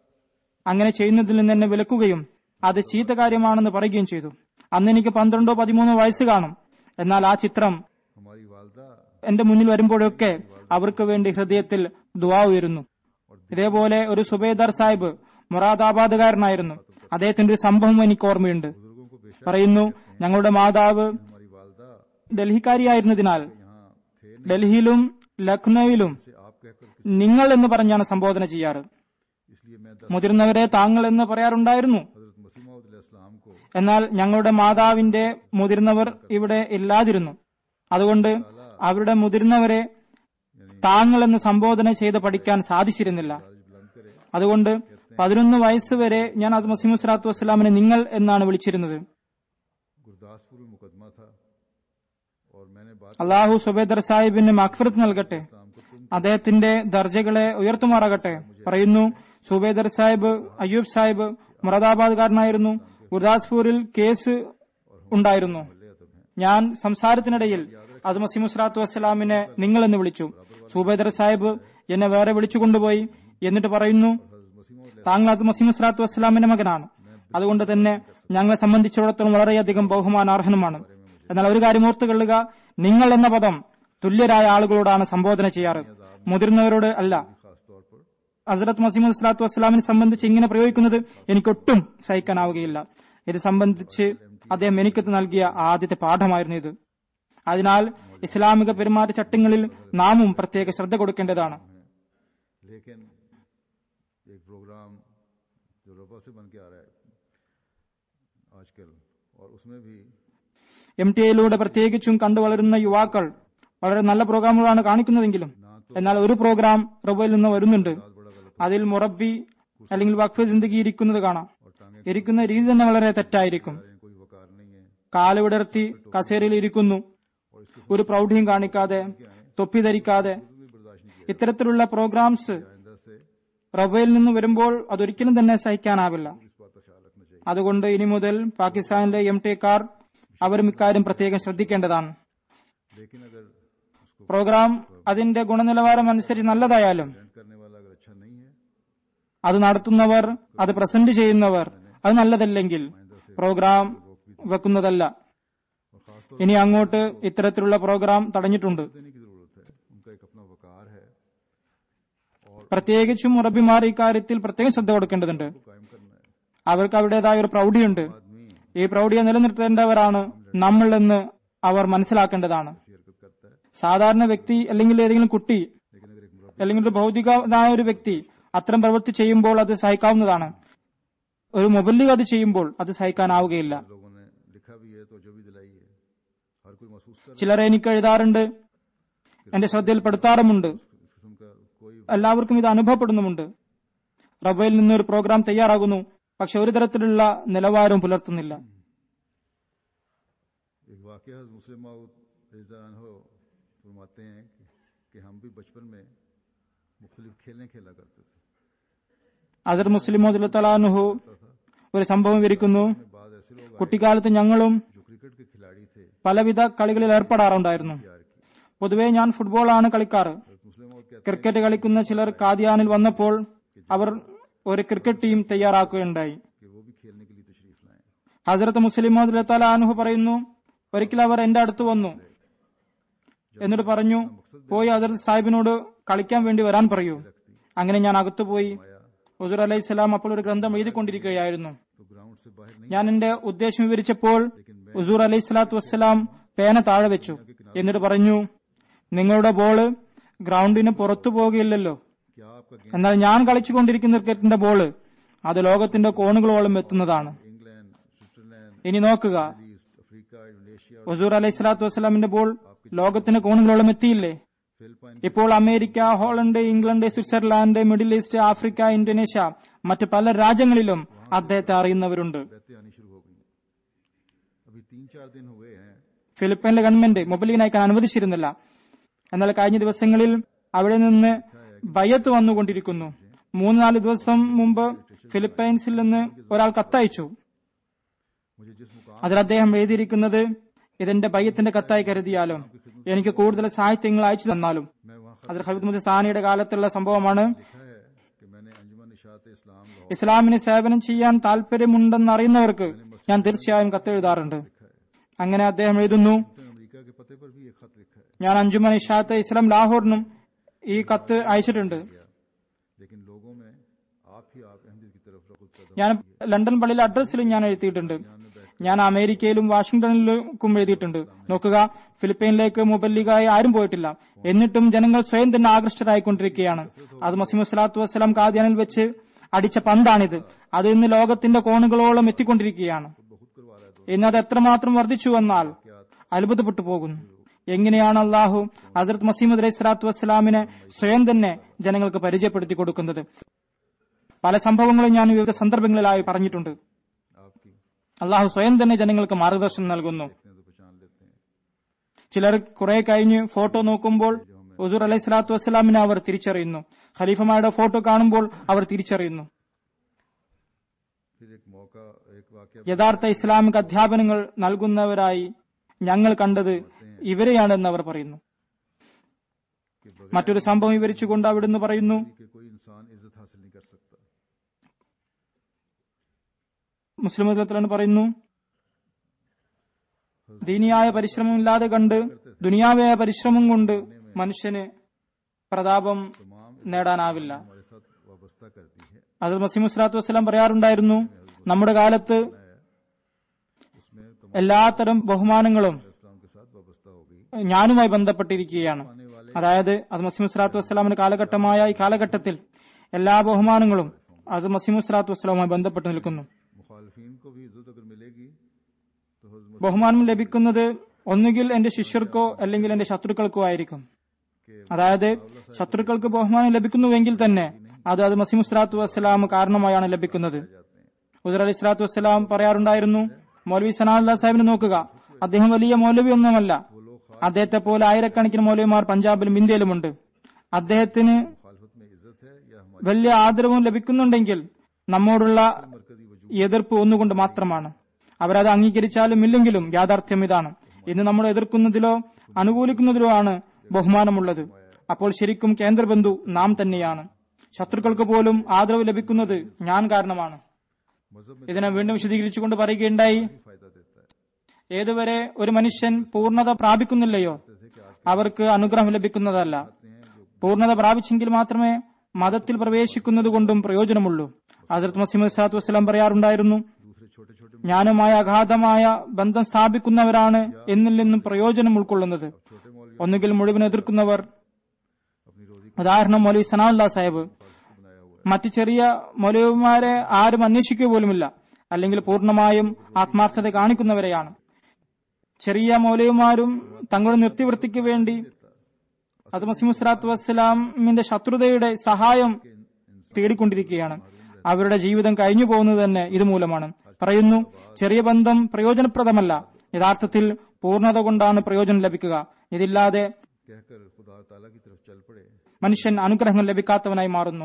അങ്ങനെ ചെയ്യുന്നതിൽ നിന്ന് എന്നെ വിലക്കുകയും അത് ചീത്ത കാര്യമാണെന്ന് പറയുകയും ചെയ്തു അന്ന് എനിക്ക് പന്ത്രണ്ടോ പതിമൂന്നോ വയസ്സ് കാണും എന്നാൽ ആ ചിത്രം हमारी वालदा എന്റെ മുന്നിൽ വരുമ്പോഴൊക്കെ അവർക്ക് വേണ്ടി ഹൃദയത്തിൽ ദുവാ ഉയരുന്നു ഇതേപോലെ ഒരു സുബേദർ സാഹിബ് മൊറാദാബാദുകാരനായിരുന്നു അദ്ദേഹത്തിന്റെ ഒരു സംഭവം എനിക്ക് ഓർമ്മയുണ്ട് बुजुर्गों को बेशक പറയുന്നു ഞങ്ങളുടെ മാതാവ് हमारी वालदा ഡൽഹിക്കാരിയായിരുന്നതിനാൽ यहाँ थे नहीं ഡൽഹിയിലും ലക്നൌവിലും से आप कहकर നിങ്ങൾ എന്ന് പറഞ്ഞാണ് സംബോധന ചെയ്യാറ് इसलिए मैं दस മുതിർന്നവരെ താങ്കൾ എന്ന് പറയാറുണ്ടായിരുന്നു हजरत मसीम इस्लाम को എന്നാൽ ഞങ്ങളുടെ മാതാവിന്റെ മുതിർന്നവർ ഇവിടെ ഇല്ലാതിരുന്നു അതുകൊണ്ട് അവരുടെ മുതിർന്നവരെ താങ്കൾ എന്ന് സംബോധന ചെയ്ത് പഠിക്കാൻ സാധിച്ചിരുന്നില്ല आज बुलंद करे അതുകൊണ്ട് പതിനൊന്ന് വയസ്സ് വരെ ഞാൻ അത് മസീമു സ്വലാത്തു വസ്സലാമിനെ നിങ്ങൾ എന്നാണ് വിളിച്ചിരുന്നത് गुरदासपुर में मुकदमा था और मैंने बात അള്ളാഹു സുബേദർ സാഹിബിന് മഖ്ഫറത്ത് നൽകട്ടെ इस्लाम को तुम അദ്ദേഹത്തിന്റെ ദർജകളെ ഉയർത്തുമാറാകട്ടെ പറയുന്നു സുബേദർ സാഹിബ് അയ്യൂബ് സാഹിബ് മുറദാബാദ്കാരനായിരുന്നു ഗുർദാസ്പൂരിൽ കേസ് ഉണ്ടായിരുന്നു ले अदब हैं ഞാൻ സംസാരത്തിനിടയിൽ അത് മസീമുസ്ലാത്തു വസ്സലാമിനെ നിങ്ങൾ എന്ന് വിളിച്ചു സുബേദർ സാഹിബ് എന്നെ വേറെ വിളിച്ചു കൊണ്ടുപോയി എന്നിട്ട് പറയുന്നു हजरत मसीम താങ്കൾ അത് മസീമുസ്ലാത്തു വസ്സലാമിന്റെ മകനാണ് അതുകൊണ്ട് തന്നെ ഞങ്ങളെ സംബന്ധിച്ചിടത്തോളം വളരെയധികം ബഹുമാനാർഹനുമാണ് എന്നാൽ ഒരു കാര്യം ഓർത്തുകൊള്ളുക നിങ്ങൾ എന്ന പദം തുല്യരായ ആളുകളോടാണ് സംബോധന ചെയ്യാറ് മുതിർന്നവരോട് അല്ല खास तौर पर ഹസരത്ത് മസീമു സ്വലാത്തു വസ്സലാമിനെ സംബന്ധിച്ച് ഇങ്ങനെ പ്രയോഗിക്കുന്നത് എനിക്കൊട്ടും സഹിക്കാനാവുകയില്ല ഇത് സംബന്ധിച്ച് അദ്ദേഹം എനിക്ക് നൽകിയ ആദ്യത്തെ പാഠമായിരുന്നു ഇത് അതിനാൽ ഇസ്ലാമിക പെരുമാറ്റച്ചട്ടങ്ങളിൽ നാമും പ്രത്യേക ശ്രദ്ധ കൊടുക്കേണ്ടതാണ് लेकिन एक प्रोग्राम जो रबा से बन के आ रहा है आजकल और उसमें भी എം ടി ഐയിലൂടെ പ്രത്യേകിച്ചും കണ്ടുവളരുന്ന യുവാക്കൾ വളരെ നല്ല പ്രോഗ്രാമുകളാണ് കാണിക്കുന്നതെങ്കിലും എന്നാൽ ഒരു പ്രോഗ്രാം റബോയിൽ നിന്ന് വരുന്നുണ്ട് അതിൽ മുറബി അല്ലെങ്കിൽ വഖഫ് ജിന്ദഗി ഇരിക്കുന്നത് കാണാം और टांगे ഇരിക്കുന്ന രീതി തന്നെ വളരെ തെറ്റായിരിക്കും करें कोई वकार नहीं है കാല് വിടർത്തി കസേരയിൽ ഇരിക്കുന്നു ഒരു പ്രൗഢിയും കാണിക്കാതെ തൊപ്പി ധരിക്കാതെ भी बर्दाश्त नहीं ഇത്തരത്തിലുള്ള പ്രോഗ്രാംസ് किया आइंदा से റബയിൽ നിന്ന് വരുമ്പോൾ അതൊരിക്കലും തന്നെ സഹിക്കാനാവില്ല इस बात का ख्याल रखना चाहिए അതുകൊണ്ട് ഇനി മുതൽ പാകിസ്ഥാനിലെ എം ടി കാർ അവരും ഇക്കാര്യം പ്രത്യേകം ശ്രദ്ധിക്കേണ്ടതാണ് लेकिन अगर उसको പ്രോഗ്രാം അതിന്റെ ഗുണനിലവാരം അനുസരിച്ച് നല്ലതായാലും प्रेजेंट करने वाला अगर अच्छा नहीं है അത് നടത്തുന്നവർ അത് പ്രസന്റ് ചെയ്യുന്നവർ അത് നല്ലതല്ലെങ്കിൽ പ്രോഗ്രാം വെക്കുന്നതല്ല और खासतौर ഇനി അങ്ങോട്ട് ഇത്തരത്തിലുള്ള പ്രോഗ്രാം തടഞ്ഞിട്ടുണ്ട് पर देने की जरूरत है उनका एक अपना वकार है പ്രത്യേകിച്ചും മുറബിമാർ ഇക്കാര്യത്തിൽ പ്രത്യേകം ശ്രദ്ധ കൊടുക്കേണ്ടതുണ്ട് वो कायम करना है അവർക്ക് അവരുടേതായ ഒരു പ്രൗഢിയുണ്ട് आदमी ഈ പ്രൗഢിയെ നിലനിർത്തേണ്ടവരാണ് നമ്മൾ എന്ന് അവർ മനസ്സിലാക്കേണ്ടതാണ് ऐसी हरकत करता है സാധാരണ വ്യക്തി അല്ലെങ്കിൽ ഏതെങ്കിലും കുട്ടി लेकिन अगर एक मुरब्बी അല്ലെങ്കിൽ ഒരു ഭൗതികമായ ഒരു വ്യക്തി അത്തരം പ്രവൃത്തി ചെയ്യുമ്പോൾ അത് സഹിക്കാവുന്നതാണ് ഒരു മൊബൈലിൽ അത് ചെയ്യുമ്പോൾ അത് സഹിക്കാനാവുകയില്ല लोगों ने लिखा भी है तो जो भी दिलाई है हर कोई महसूस कर ചിലരെ എനിക്ക് എഴുതാറുണ്ട് എന്റെ ശ്രദ്ധയിൽപ്പെടുത്താറുമുണ്ട് इस किस्म का कोई എല്ലാവർക്കും ഇത് അനുഭവപ്പെടുന്നുമുണ്ട് റബയിൽ നിന്ന് ഒരു പ്രോഗ്രാം തയ്യാറാകുന്നു പക്ഷെ ഒരു തരത്തിലുള്ള നിലവാരവും പുലർത്തുന്നില്ല एक वाक्य हज़रत मुस्लिम माऊद रिजवान हो फरमाते हैं कि, कि हम भी बचपन में मुख्तलिफ खेलें खेला करते थे അസർ मुस्लिम തലാനുഹു ഒരു സംഭവം വിവരിക്കുന്നു में बाद ऐसे लोग आए കുട്ടിക്കാലത്ത് ഞങ്ങളും जो क्रिकेट के खिलाड़ी थे പലവിധ കളികളിൽ ഏർപ്പെടാറുണ്ടായിരുന്നു प्यार की പൊതുവെ ഞാൻ ഫുട്ബോളാണ് കളിക്കാറ് हज़रत मुस्लिम मौत कहते ക്രിക്കറ്റ് കളിക്കുന്ന ചിലർ കാദിയാനിൽ വന്നപ്പോൾ അവർ ഒരു ക്രിക്കറ്റ് ടീം തയ്യാറാക്കുകയുണ്ടായി हैं कि वो भी खेलने के लिए तशरीफ लाएं ഹസരത്ത് മുസ്ലിം താല അനുഹു പറയുന്നു ഒരിക്കൽ അവർ എന്റെ അടുത്ത് വന്നു എന്നിട്ട് പറഞ്ഞു പോയി ഹസരത്ത് സാഹിബിനോട് കളിക്കാൻ വേണ്ടി വരാൻ പറയൂ അങ്ങനെ ഞാൻ അകത്തു പോയി ഹുസൂർ അലൈഹി സ്വലാം അപ്പോൾ ഒരു ഗ്രന്ഥം എഴുതിക്കൊണ്ടിരിക്കുകയായിരുന്നു तो ग्राउंड से बाहर नहीं ഞാൻ എന്റെ ഉദ്ദേശം വിവരിച്ചപ്പോൾ ഹുസൂർ അലൈഹി സ്വലാത്തു വസ്സലാം പേന താഴെ വെച്ചു എന്നിട്ട് പറഞ്ഞു നിങ്ങളുടെ ബോള് ഗ്രൗണ്ടിന് പുറത്തു പോകുകയില്ലല്ലോ क्या आपका गेम എന്നാൽ ഞാൻ കളിച്ചുകൊണ്ടിരിക്കുന്ന ക്രിക്കറ്റിന്റെ ബോള് അത് ലോകത്തിന്റെ കോണുകളോളം എത്തുന്നതാണ് इंग्लैंड स्विट्जरलैंड ഇനി നോക്കുക ईस्ट अफ्रीका इंडोनेशिया ഹുസൂർ അലൈഹി സ്വലാത്തു വസ്സലാമിന്റെ ബോൾ ലോകത്തിന്റെ കോണുകളോളം എത്തിയില്ലേ फिलिपाइन ഇപ്പോൾ America Holland England Switzerland middle east Africa Indonesia മറ്റ് പല രാജ്യങ്ങളിലും അദ്ദേഹത്തെ അറിയുന്നവരുണ്ട് बहते आनी शुरू हो गई अभी तीन चार दिन हुए हैं ഫിലിപ്പൈനിലെ ഗവൺമെന്റ് മൊബൈലിന് അയക്കാൻ അനുവദിച്ചിരുന്നില്ല എന്നാൽ കഴിഞ്ഞ ദിവസങ്ങളിൽ അവിടെ നിന്ന് ബയ്യത്ത് വന്നുകൊണ്ടിരിക്കുന്നു മൂന്ന് നാല് ദിവസം മുമ്പ് ഫിലിപ്പൈൻസിൽ നിന്ന് ഒരാൾ കത്തയച്ചു मुझे जिस मुकाम അതിൽ അദ്ദേഹം എഴുതിയിരിക്കുന്നത് ഇതെന്റെ ബയ്യത്തിന്റെ കത്തായി കരുതിയാലും എനിക്ക് കൂടുതൽ സാഹിത്യങ്ങൾ അയച്ചു തന്നാലും मैं वहाँ അതിൽ ഹബീദ് മുസ സാനിയുടെ കാലത്തുള്ള സംഭവമാണ് लिखा है कि मैंने अंजुमन इशात इस्लाम लाहौर ഇസ്ലാമിന് സേവനം ചെയ്യാൻ താല്പര്യമുണ്ടെന്ന് അറിയുന്നവർക്ക് ഞാൻ തീർച്ചയായും കത്തെഴുതാറുണ്ട് അങ്ങനെ അദ്ദേഹം എഴുതുന്നു तो अमेरिका के पते पर भी एक खत लिखा है ഞാൻ അഞ്ചുമൻ ഇഷാത്ത് ഇസ്ലാം ലാഹോറിനും ഈ കത്ത് അയച്ചിട്ടുണ്ട് लेकिन लोगों में आप ही आप अहमद की तरफ रखुद पैदा ഞാൻ ലണ്ടൻ പള്ളിയിലെ അഡ്രസ്സിലും ഞാൻ എഴുതിയിട്ടുണ്ട് ഞാൻ അമേരിക്കയിലും വാഷിംഗ്ടണിലേക്കും എഴുതിയിട്ടുണ്ട് നോക്കുക ഫിലിപ്പൈനിലേക്ക് മുബല്ലിഗായി ആരും പോയിട്ടില്ല എന്നിട്ടും ജനങ്ങൾ സ്വയം തന്നെ ആകൃഷ്ടരായിക്കൊണ്ടിരിക്കുകയാണ് അത് മസീമു സ്വലാത്തു വസ്സലാം കാദ്യാനിൽ വെച്ച് അടിച്ച പന്താണിത് അത് ഇന്ന് ലോകത്തിന്റെ കോണുകളോളം എത്തിക്കൊണ്ടിരിക്കുകയാണ് बहुत करवा रहा है ഇന്ന് അത് എത്രമാത്രം വർദ്ധിച്ചു എന്നാൽ അത്ഭുതപ്പെട്ടു പോകുന്നു എങ്ങനെയാണ് അള്ളാഹു ഹസരത് മസീമദ് അലൈഹി സ്വലാത്തു വസ്സലാമിനെ സ്വയം തന്നെ ജനങ്ങൾക്ക് പരിചയപ്പെടുത്തി കൊടുക്കുന്നത് പല സംഭവങ്ങളും ഞാൻ വിവിധ സന്ദർഭങ്ങളിലായി പറഞ്ഞിട്ടുണ്ട് आपकी അള്ളാഹു സ്വയം തന്നെ ജനങ്ങൾക്ക് മാർഗദർശനം നൽകുന്നു देखते हैं तो पहचान लेते हैं ചിലർ കുറെ കഴിഞ്ഞ് ഫോട്ടോ നോക്കുമ്പോൾ ഹുസൂർ അലൈഹി സ്വലാത്തു വസ്സലാമിനെ അവർ തിരിച്ചറിയുന്നു ഖലീഫമാരുടെ ഫോട്ടോ കാണുമ്പോൾ അവർ തിരിച്ചറിയുന്നു फिर एक मौका एक वाक्य യഥാർത്ഥ ഇസ്ലാമിക അധ്യാപനങ്ങൾ നൽകുന്നവരായി ഞങ്ങൾ കണ്ടത് ഇവരെയാണെന്ന് അവർ പറയുന്നു के बगैर മറ്റൊരു സംഭവം വിവരിച്ചുകൊണ്ട് അവിടുന്ന് പറയുന്നു के कोई इंसान इज्जत हासिल नहीं कर सकता മുസ്ലിം മതത്തിലാണ് പറയുന്നു ദീനിയായ പരിശ്രമമില്ലാതെ കണ്ട് ദുനിയാവായ പരിശ്രമം കൊണ്ട് മനുഷ്യന് പ്രതാപം നേടാനാവില്ല हमारे साथ वाबस्ता करती है അത് മസീം മുസ്ലാത്തു വസ്സലാം പറയാറുണ്ടായിരുന്നു നമ്മുടെ കാലത്ത് उसमें तो എല്ലാത്തരം ബഹുമാനങ്ങളും इस्लाम के साथ वाबस्ता हो गई ഞാനുമായി ബന്ധപ്പെട്ടിരിക്കുകയാണ് അതായത് അത് മസീം മുസ്ലാത്തു വസ്സലാമിന്റെ കാലഘട്ടമായ ഈ കാലഘട്ടത്തിൽ എല്ലാ ബഹുമാനങ്ങളും അത് മസീം മുസ്ലാത്തു വസ്സലാമുമായി ബന്ധപ്പെട്ട് നിൽക്കുന്നു मुखालफीन को भी इज्जत अगर मिलेगी तो हजरत ബഹുമാനം ലഭിക്കുന്നത് ഒന്നുകിൽ എന്റെ ശിഷ്യർക്കോ അല്ലെങ്കിൽ എന്റെ ശത്രുക്കൾക്കോ ആയിരിക്കും അതായത് ശത്രുക്കൾക്ക് ബഹുമാനം ലഭിക്കുന്നുവെങ്കിൽ തന്നെ അത് അത് മസീം സ്വലാത്തു വസ്സലാം കാരണമായാണ് ലഭിക്കുന്നത് ഉദർ അലി സ്വലാത്തു വസ്സലാം പറയാറുണ്ടായിരുന്നു മൗലവി സനാദ് സാഹിബിനെ നോക്കുക അദ്ദേഹം വലിയ മൗലവി ഒന്നുമല്ല അദ്ദേഹത്തെ പോലെ ആയിരക്കണക്കിന് മൗലവിമാർ പഞ്ചാബിലും ഇന്ത്യയിലുമുണ്ട് അദ്ദേഹത്തിന് मुखालफत में इज्जत है या हमारी വലിയ ആദരവും ലഭിക്കുന്നുണ്ടെങ്കിൽ നമ്മോടുള്ള मरकजी वजूद എതിർപ്പ് ഒന്നുകൊണ്ട് മാത്രമാണ് അവരത് അംഗീകരിച്ചാലും ഇല്ലെങ്കിലും യാഥാർത്ഥ്യം ഇതാണ് ഇന്ന് നമ്മൾ എതിർക്കുന്നതിലോ അനുകൂലിക്കുന്നതിലോ ആണ് ബഹുമാനമുള്ളത് അപ്പോൾ ശരിക്കും കേന്ദ്രബന്ധു നാം തന്നെയാണ് ശത്രുക്കൾക്ക് പോലും ആദരവ് ലഭിക്കുന്നത് ഞാൻ കാരണമാണ് मजहब में ഇതിനെ വീണ്ടും വിശദീകരിച്ചുകൊണ്ട് പറയുകയുണ്ടായി ही फायदा देता है ഏതുവരെ ഒരു മനുഷ്യൻ പൂർണ്ണത പ്രാപിക്കുന്നില്ലയോ അവർക്ക് അനുഗ്രഹം ലഭിക്കുന്നതല്ല പൂർണ്ണത പ്രാപിച്ചെങ്കിൽ മാത്രമേ മതത്തിൽ പ്രവേശിക്കുന്നത് കൊണ്ടും പ്രയോജനമുള്ളൂ ഹസരത്ത് മസീമദ് സാത്തു വസ്സലാം പറയാറുണ്ടായിരുന്നു दूसरे छोटे छोटे ഞാനുമായി അഗാധമായ ബന്ധം സ്ഥാപിക്കുന്നവരാണ് എന്നിൽ നിന്നും പ്രയോജനം ഉൾക്കൊള്ളുന്നത് छोटे मौलवी ഒന്നുകിൽ മുഴുവൻ എതിർക്കുന്നവർ अपनी रोजी ഉദാഹരണം മൗലവി സനാഉല്ലാ സാഹിബ് को बनाया हुआ है മറ്റു ചെറിയ മൗലവിമാരെ ആരും അന്വേഷിക്കുക പോലുമില്ല അല്ലെങ്കിൽ പൂർണ്ണമായും ആത്മാർത്ഥത കാണിക്കുന്നവരെയാണ് ചെറിയ മൗലവിമാരും തങ്ങളുടെ നിർത്തിവൃത്തിക്ക് വേണ്ടി അത് മസീമുസ്ലാത്തു വസ്സലാമിന്റെ ശത്രുതയുടെ സഹായം തേടിക്കൊണ്ടിരിക്കുകയാണ് അവരുടെ ജീവിതം കഴിഞ്ഞു പോകുന്നത് തന്നെ ഇതുമൂലമാണ് പറയുന്നു ചെറിയ ബന്ധം പ്രയോജനപ്രദമല്ല യഥാർത്ഥത്തിൽ പൂർണ്ണത കൊണ്ടാണ് പ്രയോജനം ലഭിക്കുക ഇതില്ലാതെ कहकर खुदा ताला की तरफ चल पड़े മനുഷ്യൻ അനുഗ്രഹങ്ങൾ ലഭിക്കാത്തവനായി മാറുന്നു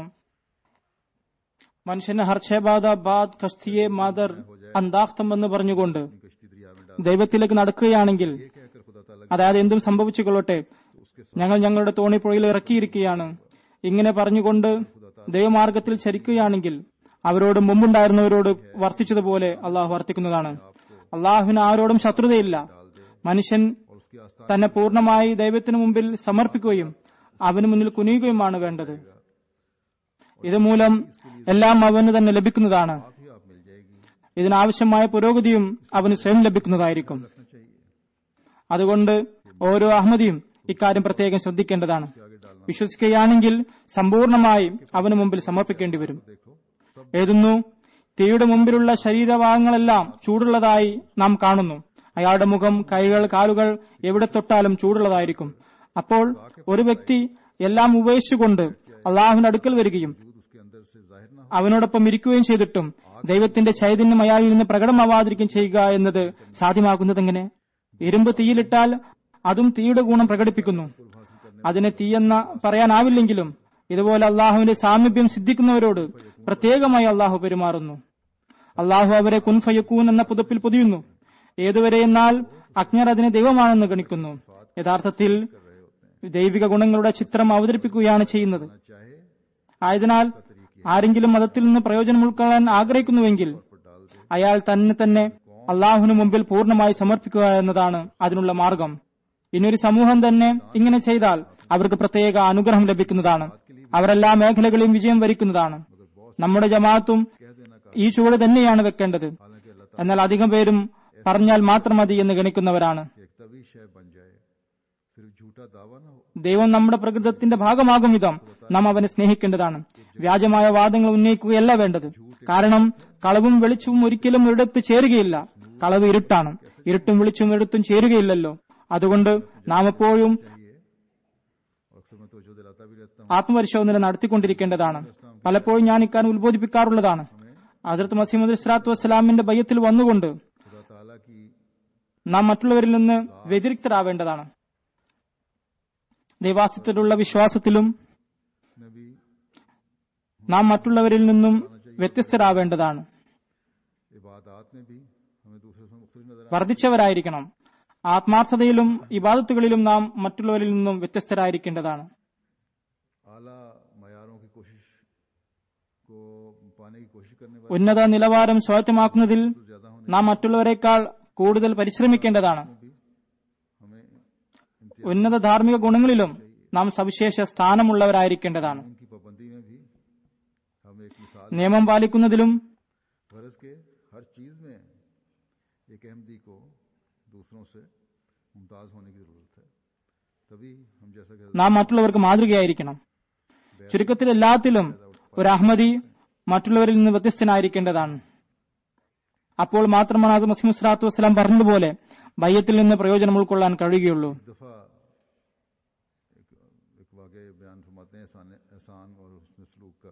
മനുഷ്യന് ഹർഷേബാദ ബാദ് കസ്തിയെ മാതർ അന്താക്തം എന്ന് പറഞ്ഞുകൊണ്ട് कश्ती दरिया में डाल ദൈവത്തിലേക്ക് നടക്കുകയാണെങ്കിൽ ये कहकर खुदा ताला അതായത് എന്തും സംഭവിച്ചു കൊള്ളട്ടെ उसके ഞങ്ങൾ ഞങ്ങളുടെ തോണി പുഴയിൽ ഇറക്കിയിരിക്കുകയാണ് ഇങ്ങനെ പറഞ്ഞുകൊണ്ട് ദൈവമാർഗത്തിൽ ചരിക്കുകയാണെങ്കിൽ അവരോട് മുമ്പുണ്ടായിരുന്നവരോട് വർത്തിച്ചതുപോലെ അള്ളാഹു വർത്തിക്കുന്നതാണ് അള്ളാഹുവിന് ആരോടും ശത്രുതയില്ല മനുഷ്യൻ और उसके आस्था തന്നെ പൂർണ്ണമായി ദൈവത്തിനു മുമ്പിൽ സമർപ്പിക്കുകയും അവന് മുന്നിൽ കുനിയുകയുമാണ് വേണ്ടത് ഇതുമൂലം എല്ലാം അവന് തന്നെ ലഭിക്കുന്നതാണ് आप ही आप मिल जाएगी ഇതിനാവശ്യമായ പുരോഗതിയും അവന് സ്വയം ലഭിക്കുന്നതായിരിക്കും रखना चाहिए അതുകൊണ്ട് ഓരോ അഹമ്മദിയും ഇക്കാര്യം പ്രത്യേകം ശ്രദ്ധിക്കേണ്ടതാണ് आगे डालना വിശ്വസിക്കുകയാണെങ്കിൽ സമ്പൂർണമായി അവന് മുമ്പിൽ സമർപ്പിക്കേണ്ടി വരും देखो सब എഴുതുന്നു തീയുടെ മുമ്പിലുള്ള ശരീരഭാഗങ്ങളെല്ലാം ചൂടുള്ളതായി നാം കാണുന്നു അയാളുടെ മുഖം കൈകൾ കാലുകൾ എവിടെ തൊട്ടാലും ചൂടുള്ളതായിരിക്കും അപ്പോൾ ഒരു വ്യക്തി എല്ലാം ഉപേക്ഷിച്ചുകൊണ്ട് അള്ളാഹുവിന്റെ അടുക്കൽ വരികയും वजूद उसके अंदर से जाहिर ना हो അവനോടൊപ്പം ഇരിക്കുകയും ചെയ്തിട്ടും ദൈവത്തിന്റെ ചൈതന്യം അയാളിൽ നിന്ന് പ്രകടമാവാതിരിക്കുകയും ചെയ്യുക എന്നത് സാധ്യമാകുന്നതെങ്ങനെ ഇരുമ്പ് തീയിലിട്ടാൽ അതും തീയുടെ ഗുണം പ്രകടിപ്പിക്കുന്നു അതിനെ തീയെന്ന പറയാനാവില്ലെങ്കിലും ഇതുപോലെ അള്ളാഹുവിന്റെ സാമീപ്യം സിദ്ധിക്കുന്നവരോട് പ്രത്യേകമായി അള്ളാഹു പെരുമാറുന്നു അള്ളാഹു അവരെ കുൻഫയക്കൂൻ എന്ന പുതപ്പിൽ പൊതിയുന്നു ഏതുവരെ എന്നാൽ അജ്ഞർ അതിനെ ദൈവമാണെന്ന് ഗണിക്കുന്നു യഥാർത്ഥത്തിൽ ദൈവിക ഗുണങ്ങളുടെ ചിത്രം അവതരിപ്പിക്കുകയാണ് ചെയ്യുന്നത് चाहे ആയതിനാൽ ആരെങ്കിലും മതത്തിൽ നിന്ന് പ്രയോജനം ഉൾക്കൊള്ളാൻ ആഗ്രഹിക്കുന്നുവെങ്കിൽ അയാൾ തന്നെ തന്നെ അള്ളാഹുവിന് മുമ്പിൽ പൂർണ്ണമായി സമർപ്പിക്കുക എന്നതാണ് അതിനുള്ള മാർഗം ഇനിയൊരു സമൂഹം തന്നെ ഇങ്ങനെ ചെയ്താൽ അവർക്ക് പ്രത്യേക അനുഗ്രഹം ലഭിക്കുന്നതാണ് അവരെല്ലാ മേഖലകളിലും വിജയം വരിക്കുന്നതാണ് നമ്മുടെ ജമാഅത്തും ഈ ചുവട് തന്നെയാണ് വെക്കേണ്ടത് എന്നാൽ അധികം പേരും പറഞ്ഞാൽ മാത്രം മതി എന്ന് ഗണിക്കുന്നവരാണ് एक तभी शय बन जाए सिर्फ झूठा दावा ना हो ദൈവം നമ്മുടെ പ്രകൃതത്തിന്റെ ഭാഗമാകും വിധം നാം അവനെ സ്നേഹിക്കേണ്ടതാണ് വ്യാജമായ വാദങ്ങൾ ഉന്നയിക്കുകയല്ല വേണ്ടത് കാരണം കളവും വെളിച്ചവും ഒരിക്കലും ഒരിടത്ത് ചേരുകയില്ല കളവ് ഇരുട്ടാണ് ഇരുട്ടും വെളിച്ചവും ഒരിടത്തും ചേരുകയില്ലല്ലോ അതുകൊണ്ട് നാം എപ്പോഴും और अक्सर मैं तवज्जो दिलाता भी रहता हूँ ആത്മപരിശോധന നടത്തിക്കൊണ്ടിരിക്കേണ്ടതാണ് പലപ്പോഴും ഞാൻ ഇക്കാര്യം ഉത്ബോധിപ്പിക്കാറുള്ളതാണ് ഹജറത്ത് മസീമദ് ഇസ്ലാത്തു വസ്സലാമിന്റെ ഭയത്തിൽ വന്നുകൊണ്ട് खुदा ताला की നാം മറ്റുള്ളവരിൽ നിന്ന് വ്യതിരിക്തരാവേണ്ടതാണ് ദൈവാസ്യത്തിലുള്ള വിശ്വാസത്തിലും में भी നാം മറ്റുള്ളവരിൽ നിന്നും വ്യത്യസ്തരാവേണ്ടതാണ് इबादत में भी हमें दूसरे से मुख्तलिफ नजर വർദ്ധിച്ചവരായിരിക്കണം ആത്മാർത്ഥതയിലും ഇബാദത്തുകളിലും നാം മറ്റുള്ളവരിൽ നിന്നും വ്യത്യസ്തരായിരിക്കേണ്ടതാണ് आला मयारों की कोशिश को पाने की कोशिश करने वाले ഉന്നത നിലവാരം സ്വായത്തമാക്കുന്നതിൽ ज्यादा होने നാം മറ്റുള്ളവരെക്കാൾ കൂടുതൽ പരിശ്രമിക്കേണ്ടതാണ് भी हमें इम्तियाज ഉന്നത ധാർമ്മിക ഗുണങ്ങളിലും നാം സവിശേഷ സ്ഥാനമുള്ളവരായിരിക്കേണ്ടതാണ് उनकी पाबंदी में भी हम एक मिसाल നിയമം പാലിക്കുന്നതിലും फर्ज के हर चीज में एक अहमदी को दूसरों से मुमताज होने की जरूरत है तभी हम जैसा कि നാം മറ്റുള്ളവർക്ക് മാതൃകയായിരിക്കണം ചുരുക്കത്തിൽ എല്ലാത്തിലും ഒരു അഹമ്മദി മറ്റുള്ളവരിൽ നിന്ന് വ്യത്യസ്തനായിരിക്കേണ്ടതാണ് അപ്പോൾ മാത്രമാണ് അത് മസീം സ്വലാത്തു വസ്സലാം പറഞ്ഞതുപോലെ ബയ്യത്തിൽ നിന്ന് പ്രയോജനം ഉൾക്കൊള്ളാൻ കഴിയുകയുള്ളൂ एक दफा एक, एक वाक़ बयान फरमाते हैं एहसान एहसान और उसमें सलूक का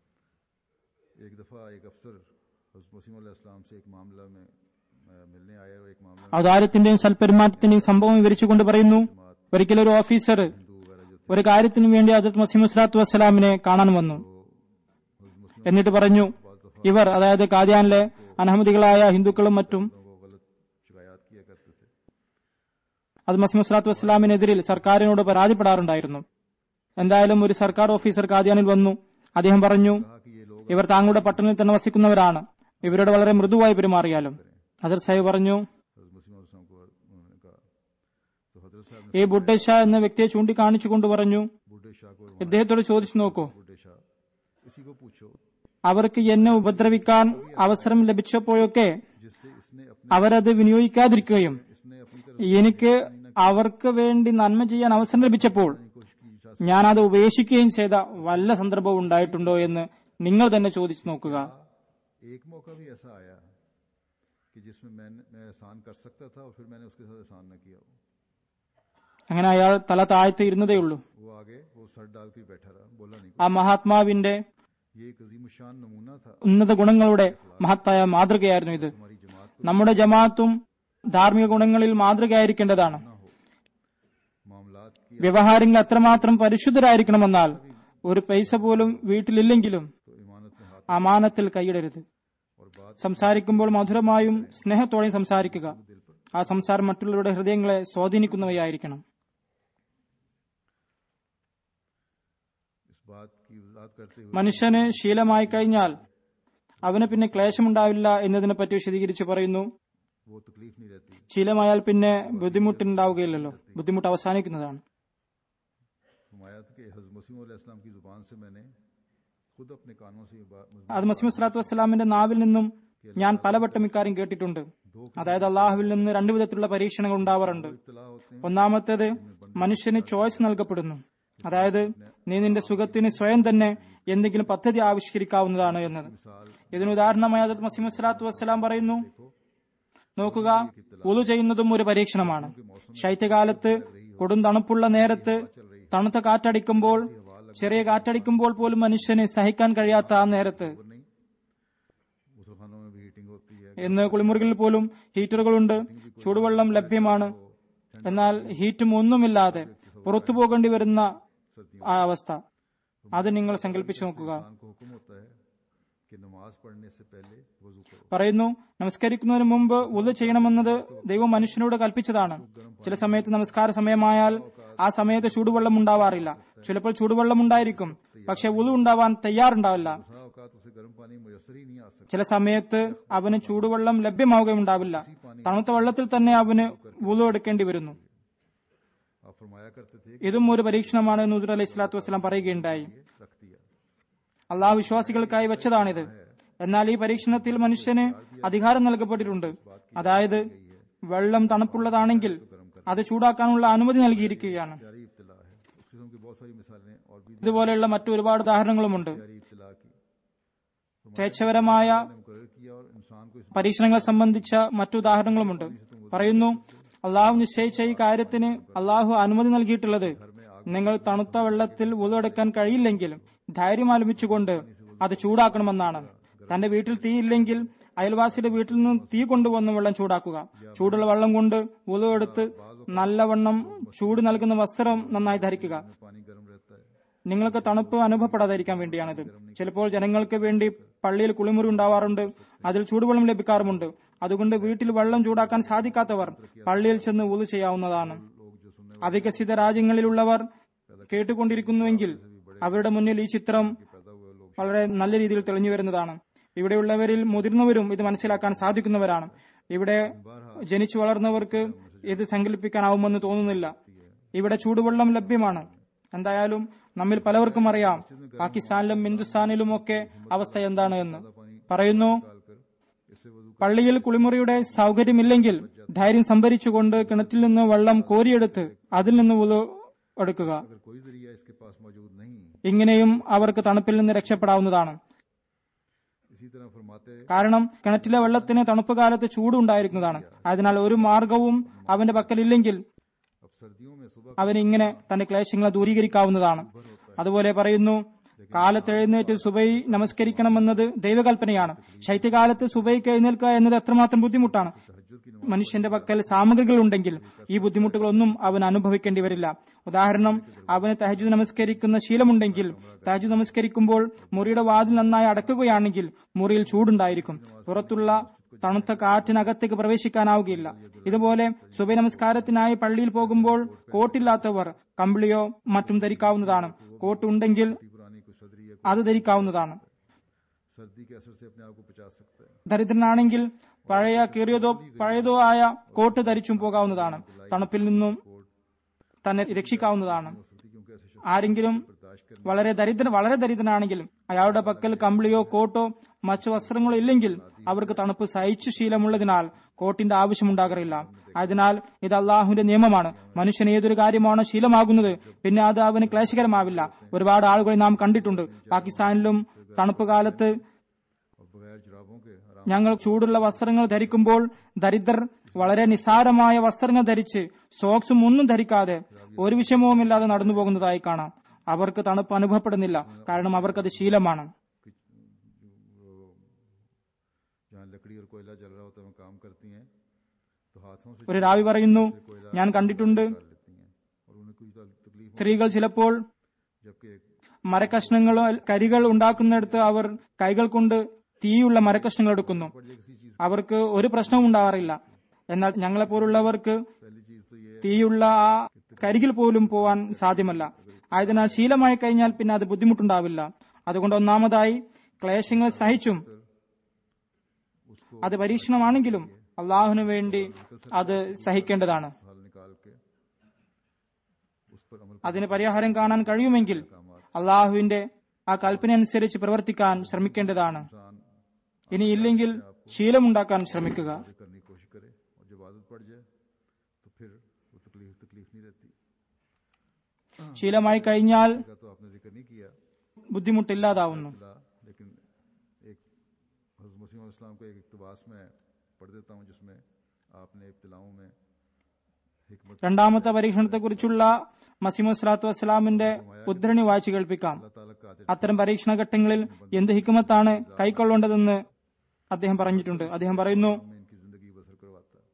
एक दफा एक अफसर हज़रत मसीम इस्लाम से एक मामला में अ, मिलने आया और एक मामला ഔദാര്യത്തിന്റെയും സൽപെരുമാറ്റത്തിന്റെയും സംഭവം വിവരിച്ചുകൊണ്ട് പറയുന്നു ഒരിക്കലും ഒരു ഓഫീസർ हिंदू वगैरह जो थे ഒരു കാര്യത്തിനു വേണ്ടി അജത് മസീം സ്വലാത്തു വസ്സലാമിനെ കാണാൻ വന്നു हज़रत मुस्लिम എന്നിട്ട് പറഞ്ഞു ഇവർ അതായത് കാദ്യാനിലെ അനഹമ്മദികളായ ഹിന്ദുക്കളും മറ്റും को गलत शिकायत किया करते थे അത് മസീം സ്വലാത്തു വസ്സലാമിനെതിരിൽ സർക്കാരിനോട് പരാതിപ്പെടാറുണ്ടായിരുന്നു എന്തായാലും ഒരു സർക്കാർ ഓഫീസർ കാദ്യാനിൽ വന്നു അദ്ദേഹം പറഞ്ഞു कहा कि ये लोग ഇവർ താങ്കളുടെ പട്ടണത്തിൽ തന്നെ വസിക്കുന്നവരാണ് ഇവരോട് വളരെ മൃദുവായി പെരുമാറിയാലും ഹസർ സാഹിബ് പറഞ്ഞു हज़रत मुस्लिम इस्लाम को उन्होंने कहा तो हजरत साहब ने ഈ ബുഡ്ഡ ഷാ എന്ന വ്യക്തിയെ ചൂണ്ടിക്കാണിച്ചുകൊണ്ട് പറഞ്ഞു बूढ़े शाह को ഇദ്ദേഹത്തോട് ചോദിച്ചു നോക്കൂ बूढ़े शाह इसी को पूछो അവർക്ക് എന്നെ ഉപദ്രവിക്കാൻ അവസരം ലഭിച്ചപ്പോഴൊക്കെ जिससे इसने अपने അവരത് വിനിയോഗിക്കാതിരിക്കുകയും इसने अपनी तरफ എനിക്ക് അവർക്ക് വേണ്ടി നന്മ ചെയ്യാൻ അവസരം ലഭിച്ചപ്പോൾ कोशिश की शाह ഞാനത് ഉപേക്ഷിക്കുകയും ചെയ്ത വല്ല സന്ദർഭവും ഉണ്ടായിട്ടുണ്ടോ എന്ന് നിങ്ങൾ തന്നെ ചോദിച്ചു നോക്കുക एक मौका भी ऐसा आया कि जिसमें मैं मैं एहसान कर सकता था और फिर मैंने उसके साथ एहसान न किया അങ്ങനെ അയാൾ തല താഴ്ത്തി ഇരുന്നതേയുള്ളൂ वो आगे वो सर डाल के बैठा रहा बोला नहीं ആ മഹാത്മാവിന്റെ ये एक अजीम शान नमूना था ഉന്നത ഗുണങ്ങളുടെ മഹത്തായ മാതൃകയായിരുന്നു ഇത് हमारी जमात को നമ്മുടെ ജമാഅത്തും ധാർമ്മിക ഗുണങ്ങളിൽ മാതൃകയായിരിക്കേണ്ടതാണ് ना हो मामलात की വ്യവഹാരങ്ങൾ അത്രമാത്രം പരിശുദ്ധരായിരിക്കണമെന്നാൽ ഒരു പൈസ പോലും വീട്ടിലില്ലെങ്കിലും तो इमानत में हाथ അമാനത്തിൽ കൈയിടരുത് और बात സംസാരിക്കുമ്പോൾ മധുരമായും സ്നേഹത്തോടെയും സംസാരിക്കുക ആ സംസാരം മറ്റുള്ളവരുടെ ഹൃദയങ്ങളെ സ്വാധീനിക്കുന്നവയായിരിക്കണം इस बात की वजाहत करते हुए മനുഷ്യന് ശീലമായി കഴിഞ്ഞാൽ അവന് പിന്നെ ക്ലേശമുണ്ടാവില്ല എന്നതിനെ പറ്റി വിശദീകരിച്ച് പറയുന്നു वो तकलीफ नहीं रहती ശീലമായാൽ പിന്നെ ബുദ്ധിമുട്ടുണ്ടാവുകയില്ലല്ലോ ബുദ്ധിമുട്ട് അവസാനിക്കുന്നതാണ് फरमाया था कि हजरत मसीम इस्लाम की जुबान से मैंने खुद अपने कानों से ये बात मजबूत അത് മസീമു സ്വലാത്തു വസ്സലാമിന്റെ നാവിൽ നിന്നും ഞാൻ പലവട്ടം ഇക്കാര്യം കേട്ടിട്ടുണ്ട് അതായത് അള്ളാഹുവിൽ നിന്ന് രണ്ടു വിധത്തിലുള്ള പരീക്ഷണങ്ങൾ ഉണ്ടാവാറുണ്ട് इतला होते हैं ഒന്നാമത്തേത് മനുഷ്യന് ചോയ്സ് നൽകപ്പെടുന്നു അതായത് നീ നിന്റെ സുഖത്തിന് സ്വയം തന്നെ എന്തെങ്കിലും പദ്ധതി ആവിഷ്കരിക്കാവുന്നതാണ് എന്നത് मिसाल ഇതിന് ഉദാഹരണമായി ഹജറത്ത് മസീമു സ്വലാത്തു വസ്സലാം പറയുന്നു നോക്കുക ഉളു ചെയ്യുന്നതും ഒരു പരീക്ഷണമാണ് ശൈത്യകാലത്ത് കൊടും തണുപ്പുള്ള നേരത്ത് തണുത്ത കാറ്റടിക്കുമ്പോൾ ചെറിയ കാറ്റടിക്കുമ്പോൾ പോലും മനുഷ്യന് സഹിക്കാൻ കഴിയാത്ത ആ നേരത്ത് खबर नहीं मुसलमानों में भी हीटिंग होती है ഇന്ന് കുളിമുറികളിൽ പോലും ഹീറ്ററുകളുണ്ട് ചൂടുവെള്ളം ലഭ്യമാണ് എന്നാൽ ഹീറ്റും ഒന്നുമില്ലാതെ പുറത്തു പോകേണ്ടി വരുന്ന ആ അവസ്ഥ അത് നിങ്ങൾ സങ്കല്പിച്ചു നോക്കുക इंसान को हुक्म होता है कि नमाज पढ़ने से पहले वजू करो പറയുന്നു നമസ്കരിക്കുന്നതിന് മുമ്പ് ഉളു ചെയ്യണമെന്നത് ദൈവം മനുഷ്യനോട് കൽപ്പിച്ചതാണ് ചില സമയത്ത് നമസ്കാര സമയമായാൽ ആ സമയത്ത് ചൂടുവെള്ളം ഉണ്ടാവാറില്ല ചിലപ്പോൾ ചൂടുവെള്ളം ഉണ്ടായിരിക്കും പക്ഷെ ഉളു ഉണ്ടാവാൻ തയ്യാറുണ്ടാവില്ല बसा औकात उसे गर्म पानी मुयसर ही नहीं आ सकता ചില സമയത്ത് അവന് ചൂടുവെള്ളം ലഭ്യമാവുകയുണ്ടാവില്ല തണുത്ത വെള്ളത്തിൽ തന്നെ അവന് ഉളു എടുക്കേണ്ടി വരുന്നു आप फरमाया करते थे ഇതും ഒരു പരീക്ഷണമാണ് എന്ന് ഉദർ അലൈഹി സ്വലാത്തു വസ്സലാം പറയുകയുണ്ടായി कि रख दिया അള്ളാഹു വിശ്വാസികൾക്കായി വെച്ചതാണിത് എന്നാൽ ഈ പരീക്ഷണത്തിൽ മനുഷ്യന് അധികാരം നൽകപ്പെട്ടിട്ടുണ്ട് അതായത് വെള്ളം തണുപ്പുള്ളതാണെങ്കിൽ അത് ചൂടാക്കാനുള്ള അനുമതി നൽകിയിരിക്കുകയാണ് प्यारी इब्तला है उस किस्म की बहुत सारी मिसालें और भी ഇതുപോലെയുള്ള മറ്റു ഒരുപാട് ഉദാഹരണങ്ങളുമുണ്ട് प्यारी इब्तला की സ്വേച്ഛപരമായ ने मुकर किया और इंसान को इस പരീക്ഷണങ്ങളെ സംബന്ധിച്ച മറ്റു ഉദാഹരണങ്ങളുമുണ്ട് പറയുന്നു അള്ളാഹു നിശ്ചയിച്ച ഈ കാര്യത്തിന് അള്ളാഹു അനുമതി നൽകിയിട്ടുള്ളത് നിങ്ങൾ തണുത്ത വെള്ളത്തിൽ ഉളവെടുക്കാൻ കഴിയില്ലെങ്കിൽ ധൈര്യം ആലപിച്ചുകൊണ്ട് അത് ചൂടാക്കണമെന്നാണ് തന്റെ വീട്ടിൽ തീ ഇല്ലെങ്കിൽ അയൽവാസിയുടെ വീട്ടിൽ നിന്ന് തീ കൊണ്ടുവന്ന് വെള്ളം ചൂടാക്കുക ചൂടുള്ള വെള്ളം കൊണ്ട് ഉളവെടുത്ത് നല്ലവണ്ണം ചൂട് നൽകുന്ന വസ്ത്രം നന്നായി ധരിക്കുക पानी गर्म रहता है നിങ്ങൾക്ക് തണുപ്പ് അനുഭവപ്പെടാതിരിക്കാൻ വേണ്ടിയാണിത് ചിലപ്പോൾ ജനങ്ങൾക്ക് വേണ്ടി പള്ളിയിൽ കുളിമുറി ഉണ്ടാവാറുണ്ട് അതിൽ ചൂടുവെള്ളം ലഭിക്കാറുമുണ്ട് അതുകൊണ്ട് വീട്ടിൽ വെള്ളം ചൂടാക്കാൻ സാധിക്കാത്തവർ പള്ളിയിൽ ചെന്ന് ഊതു ചെയ്യാവുന്നതാണ് लोग जो सुनने അവികസിത രാജ്യങ്ങളിലുള്ളവർ കേട്ടുകൊണ്ടിരിക്കുന്നുവെങ്കിൽ അവരുടെ മുന്നിൽ ഈ ചിത്രം पैदा हुए लोग വളരെ നല്ല രീതിയിൽ തെളിഞ്ഞു വരുന്നതാണ് ഇവിടെയുള്ളവരിൽ മുതിർന്നവരും ഇത് മനസ്സിലാക്കാൻ സാധിക്കുന്നവരാണ് ഇവിടെ ജനിച്ചു വളർന്നവർക്ക് ഇത് സങ്കല്പിക്കാനാവുമെന്ന് തോന്നുന്നില്ല ഇവിടെ ചൂടുവെള്ളം ലഭ്യമാണ് എന്തായാലും നമ്മിൽ പലവർക്കും അറിയാം പാകിസ്ഥാനിലും ഹിന്ദുസ്ഥാനിലും ഒക്കെ അവസ്ഥ എന്താണ് എന്ന് പറയുന്നു डालकर इससे वजू പള്ളിയിൽ കുളിമുറിയുടെ സൗകര്യമില്ലെങ്കിൽ ധൈര്യം സംഭരിച്ചുകൊണ്ട് കിണറ്റിൽ നിന്ന് വെള്ളം കോരിയെടുത്ത് അതിൽ നിന്ന് ഉളു എടുക്കുക अगर कोई जरिया इसके पास मौजूद नहीं ഇങ്ങനെയും അവർക്ക് തണുപ്പിൽ നിന്ന് രക്ഷപ്പെടാവുന്നതാണ് इसी तरह फरमाते കാരണം കിണറ്റിലെ വെള്ളത്തിന് തണുപ്പ് കാലത്ത് ചൂടുണ്ടായിരിക്കുന്നതാണ് അതിനാൽ ഒരു മാർഗവും അവന്റെ പക്കലില്ലെങ്കിൽ अब सर्दियों में सुबह അവൻ ഇങ്ങനെ തന്റെ ക്ലേശങ്ങളെ ദൂരീകരിക്കാവുന്നതാണ് അതുപോലെ പറയുന്നു കാലത്ത് എഴുന്നേറ്റ് സുബൈ നമസ്കരിക്കണമെന്നത് ദൈവകൽപ്പനയാണ് ശൈത്യകാലത്ത് സുബൈക്ക് എഴുന്നേൽക്കുക എന്നത് എത്രമാത്രം ബുദ്ധിമുട്ടാണ് तहज्जुद की മനുഷ്യന്റെ പക്കൽ സാമഗ്രികൾ ഉണ്ടെങ്കിൽ ഈ ബുദ്ധിമുട്ടുകളൊന്നും അവൻ അനുഭവിക്കേണ്ടി വരില്ല ഉദാഹരണം അവന് തഹജു നമസ്കരിക്കുന്ന ശീലമുണ്ടെങ്കിൽ തഹജു നമസ്കരിക്കുമ്പോൾ മുറിയുടെ വാതിൽ നന്നായി അടക്കുകയാണെങ്കിൽ മുറിയിൽ ചൂടുണ്ടായിരിക്കും പുറത്തുള്ള തണുത്ത കാറ്റിനകത്തേക്ക് പ്രവേശിക്കാനാവുകയില്ല ഇതുപോലെ സുബൈ നമസ്കാരത്തിനായി പള്ളിയിൽ പോകുമ്പോൾ കോട്ടില്ലാത്തവർ കമ്പിളിയോ മറ്റും ധരിക്കാവുന്നതാണ് കോട്ട് ഉണ്ടെങ്കിൽ रोटी पुरानी कोई सदरी या അത് ധരിക്കാവുന്നതാണ് सर्दी के असर से अपने आप को बचा सकता है ദരിദ്രനാണെങ്കിൽ പഴയ കീറിയതോ പഴയതോ ആയ കോട്ട് ധരിച്ചും പോകാവുന്നതാണ് തണുപ്പിൽ നിന്നും തന്നെ രക്ഷിക്കാവുന്നതാണ് हो सकती क्योंकि ऐसे शख्स ആരെങ്കിലും बर्दाश्त कर വളരെ ദരിദ്ര വളരെ ദരിദ്രനാണെങ്കിലും അയാളുടെ പക്കൽ കമ്പിളിയോ കോട്ടോ മറ്റു വസ്ത്രങ്ങളോ ഇല്ലെങ്കിൽ അവർക്ക് തണുപ്പ് സഹിച്ചു ശീലമുള്ളതിനാൽ കോട്ടിന്റെ ആവശ്യമുണ്ടാകാറില്ല അതിനാൽ ഇത് അള്ളാഹുവിന്റെ നിയമമാണ് മനുഷ്യൻ ഏതൊരു കാര്യമാണോ ശീലമാകുന്നത് പിന്നെ അത് അവന് ക്ലേശകരമാവില്ല ഒരുപാട് ആളുകളെ നാം കണ്ടിട്ടുണ്ട് പാകിസ്ഥാനിലും തണുപ്പ് കാലത്ത് और बगैर जुराबों के आराम ഞങ്ങൾ ചൂടുള്ള വസ്ത്രങ്ങൾ ധരിക്കുമ്പോൾ ദരിദ്രർ വളരെ നിസാരമായ വസ്ത്രങ്ങൾ ധരിച്ച് സോക്സും ഒന്നും ധരിക്കാതെ ഒരു വിഷമവുമില്ലാതെ നടന്നു പോകുന്നതായി കാണാം അവർക്ക് തണുപ്പ് അനുഭവപ്പെടുന്നില്ല കാരണം അവർക്കത് ശീലമാണ് जहाँ लकड़ी और कोयला जल रहा होता है वहाँ काम करती हैं तो हाथों से ഒരു രാവി പറയുന്നു ഞാൻ കണ്ടിട്ടുണ്ട് कर लेती हैं और उन्हें कुछ तकलीफ സ്ത്രീകൾ ചിലപ്പോൾ जबकि एक മരക്കഷ്ണങ്ങളോ കരികൾ ഉണ്ടാക്കുന്നിടത്ത് അവർ കൈകൾ കൊണ്ട് തീയുള്ള മരക്കഷ്ണങ്ങൾ എടുക്കുന്നു पड़ जाए किसी चीज അവർക്ക് ഒരു പ്രശ്നവും ഉണ്ടാവാറില്ല എന്നാൽ ഞങ്ങളെപ്പോലുള്ളവർക്ക് पहली चीज तो ये തീയുള്ള ആ കരികിൽ പോലും പോവാൻ സാധ്യമല്ല ആയതിനാൽ ശീലമായി കഴിഞ്ഞാൽ പിന്നെ അത് ബുദ്ധിമുട്ടുണ്ടാവില്ല അതുകൊണ്ട് ഒന്നാമതായി ക്ലേശങ്ങൾ സഹിച്ചും उसको അത് പരീക്ഷണമാണെങ്കിലും അള്ളാഹുവിനു വേണ്ടി അത് സഹിക്കേണ്ടതാണ് हल निकाल के उस पर अमल അതിന് പരിഹാരം കാണാൻ കഴിയുമെങ്കിൽ അള്ളാഹുവിന്റെ ആ കൽപ്പന അനുസരിച്ച് പ്രവർത്തിക്കാൻ ശ്രമിക്കേണ്ടതാണ് इंसान ഇനി ഇല്ലെങ്കിൽ ശീലമുണ്ടാക്കാൻ ശ്രമിക്കുക आगे करने की कोशिश करे और जब आदत पड़ जाए तो फिर वो तकलीफ तकलीफ नहीं रहती ശീലമായി കഴിഞ്ഞാൽ का तो आपने जिक्र नहीं किया ബുദ്ധിമുട്ടില്ലാതാവുന്നു इतला लेकिन एक हज़रत मसीह इस्लाम को एक इकतबास में पढ़ देता हूँ जिसमें आपने इब्तलाओं में हिकमत രണ്ടാമത്തെ പരീക്ഷണത്തെക്കുറിച്ചുള്ള മസീമു സ്വലാത്തു വസ്സലാമിന്റെ ഉദ്ധരണി വായിച്ചു കേൾപ്പിക്കാം अल्लाह ताला का आदिल അത്തരം പരീക്ഷണ ഘട്ടങ്ങളിൽ എന്ത് ഹിക്കുമത്താണ് കൈക്കൊള്ളേണ്ടതെന്ന് അദ്ദേഹം പറഞ്ഞിട്ടുണ്ട് അദ്ദേഹം പറയുന്നു में इनकी जिंदगी बसर करवाता है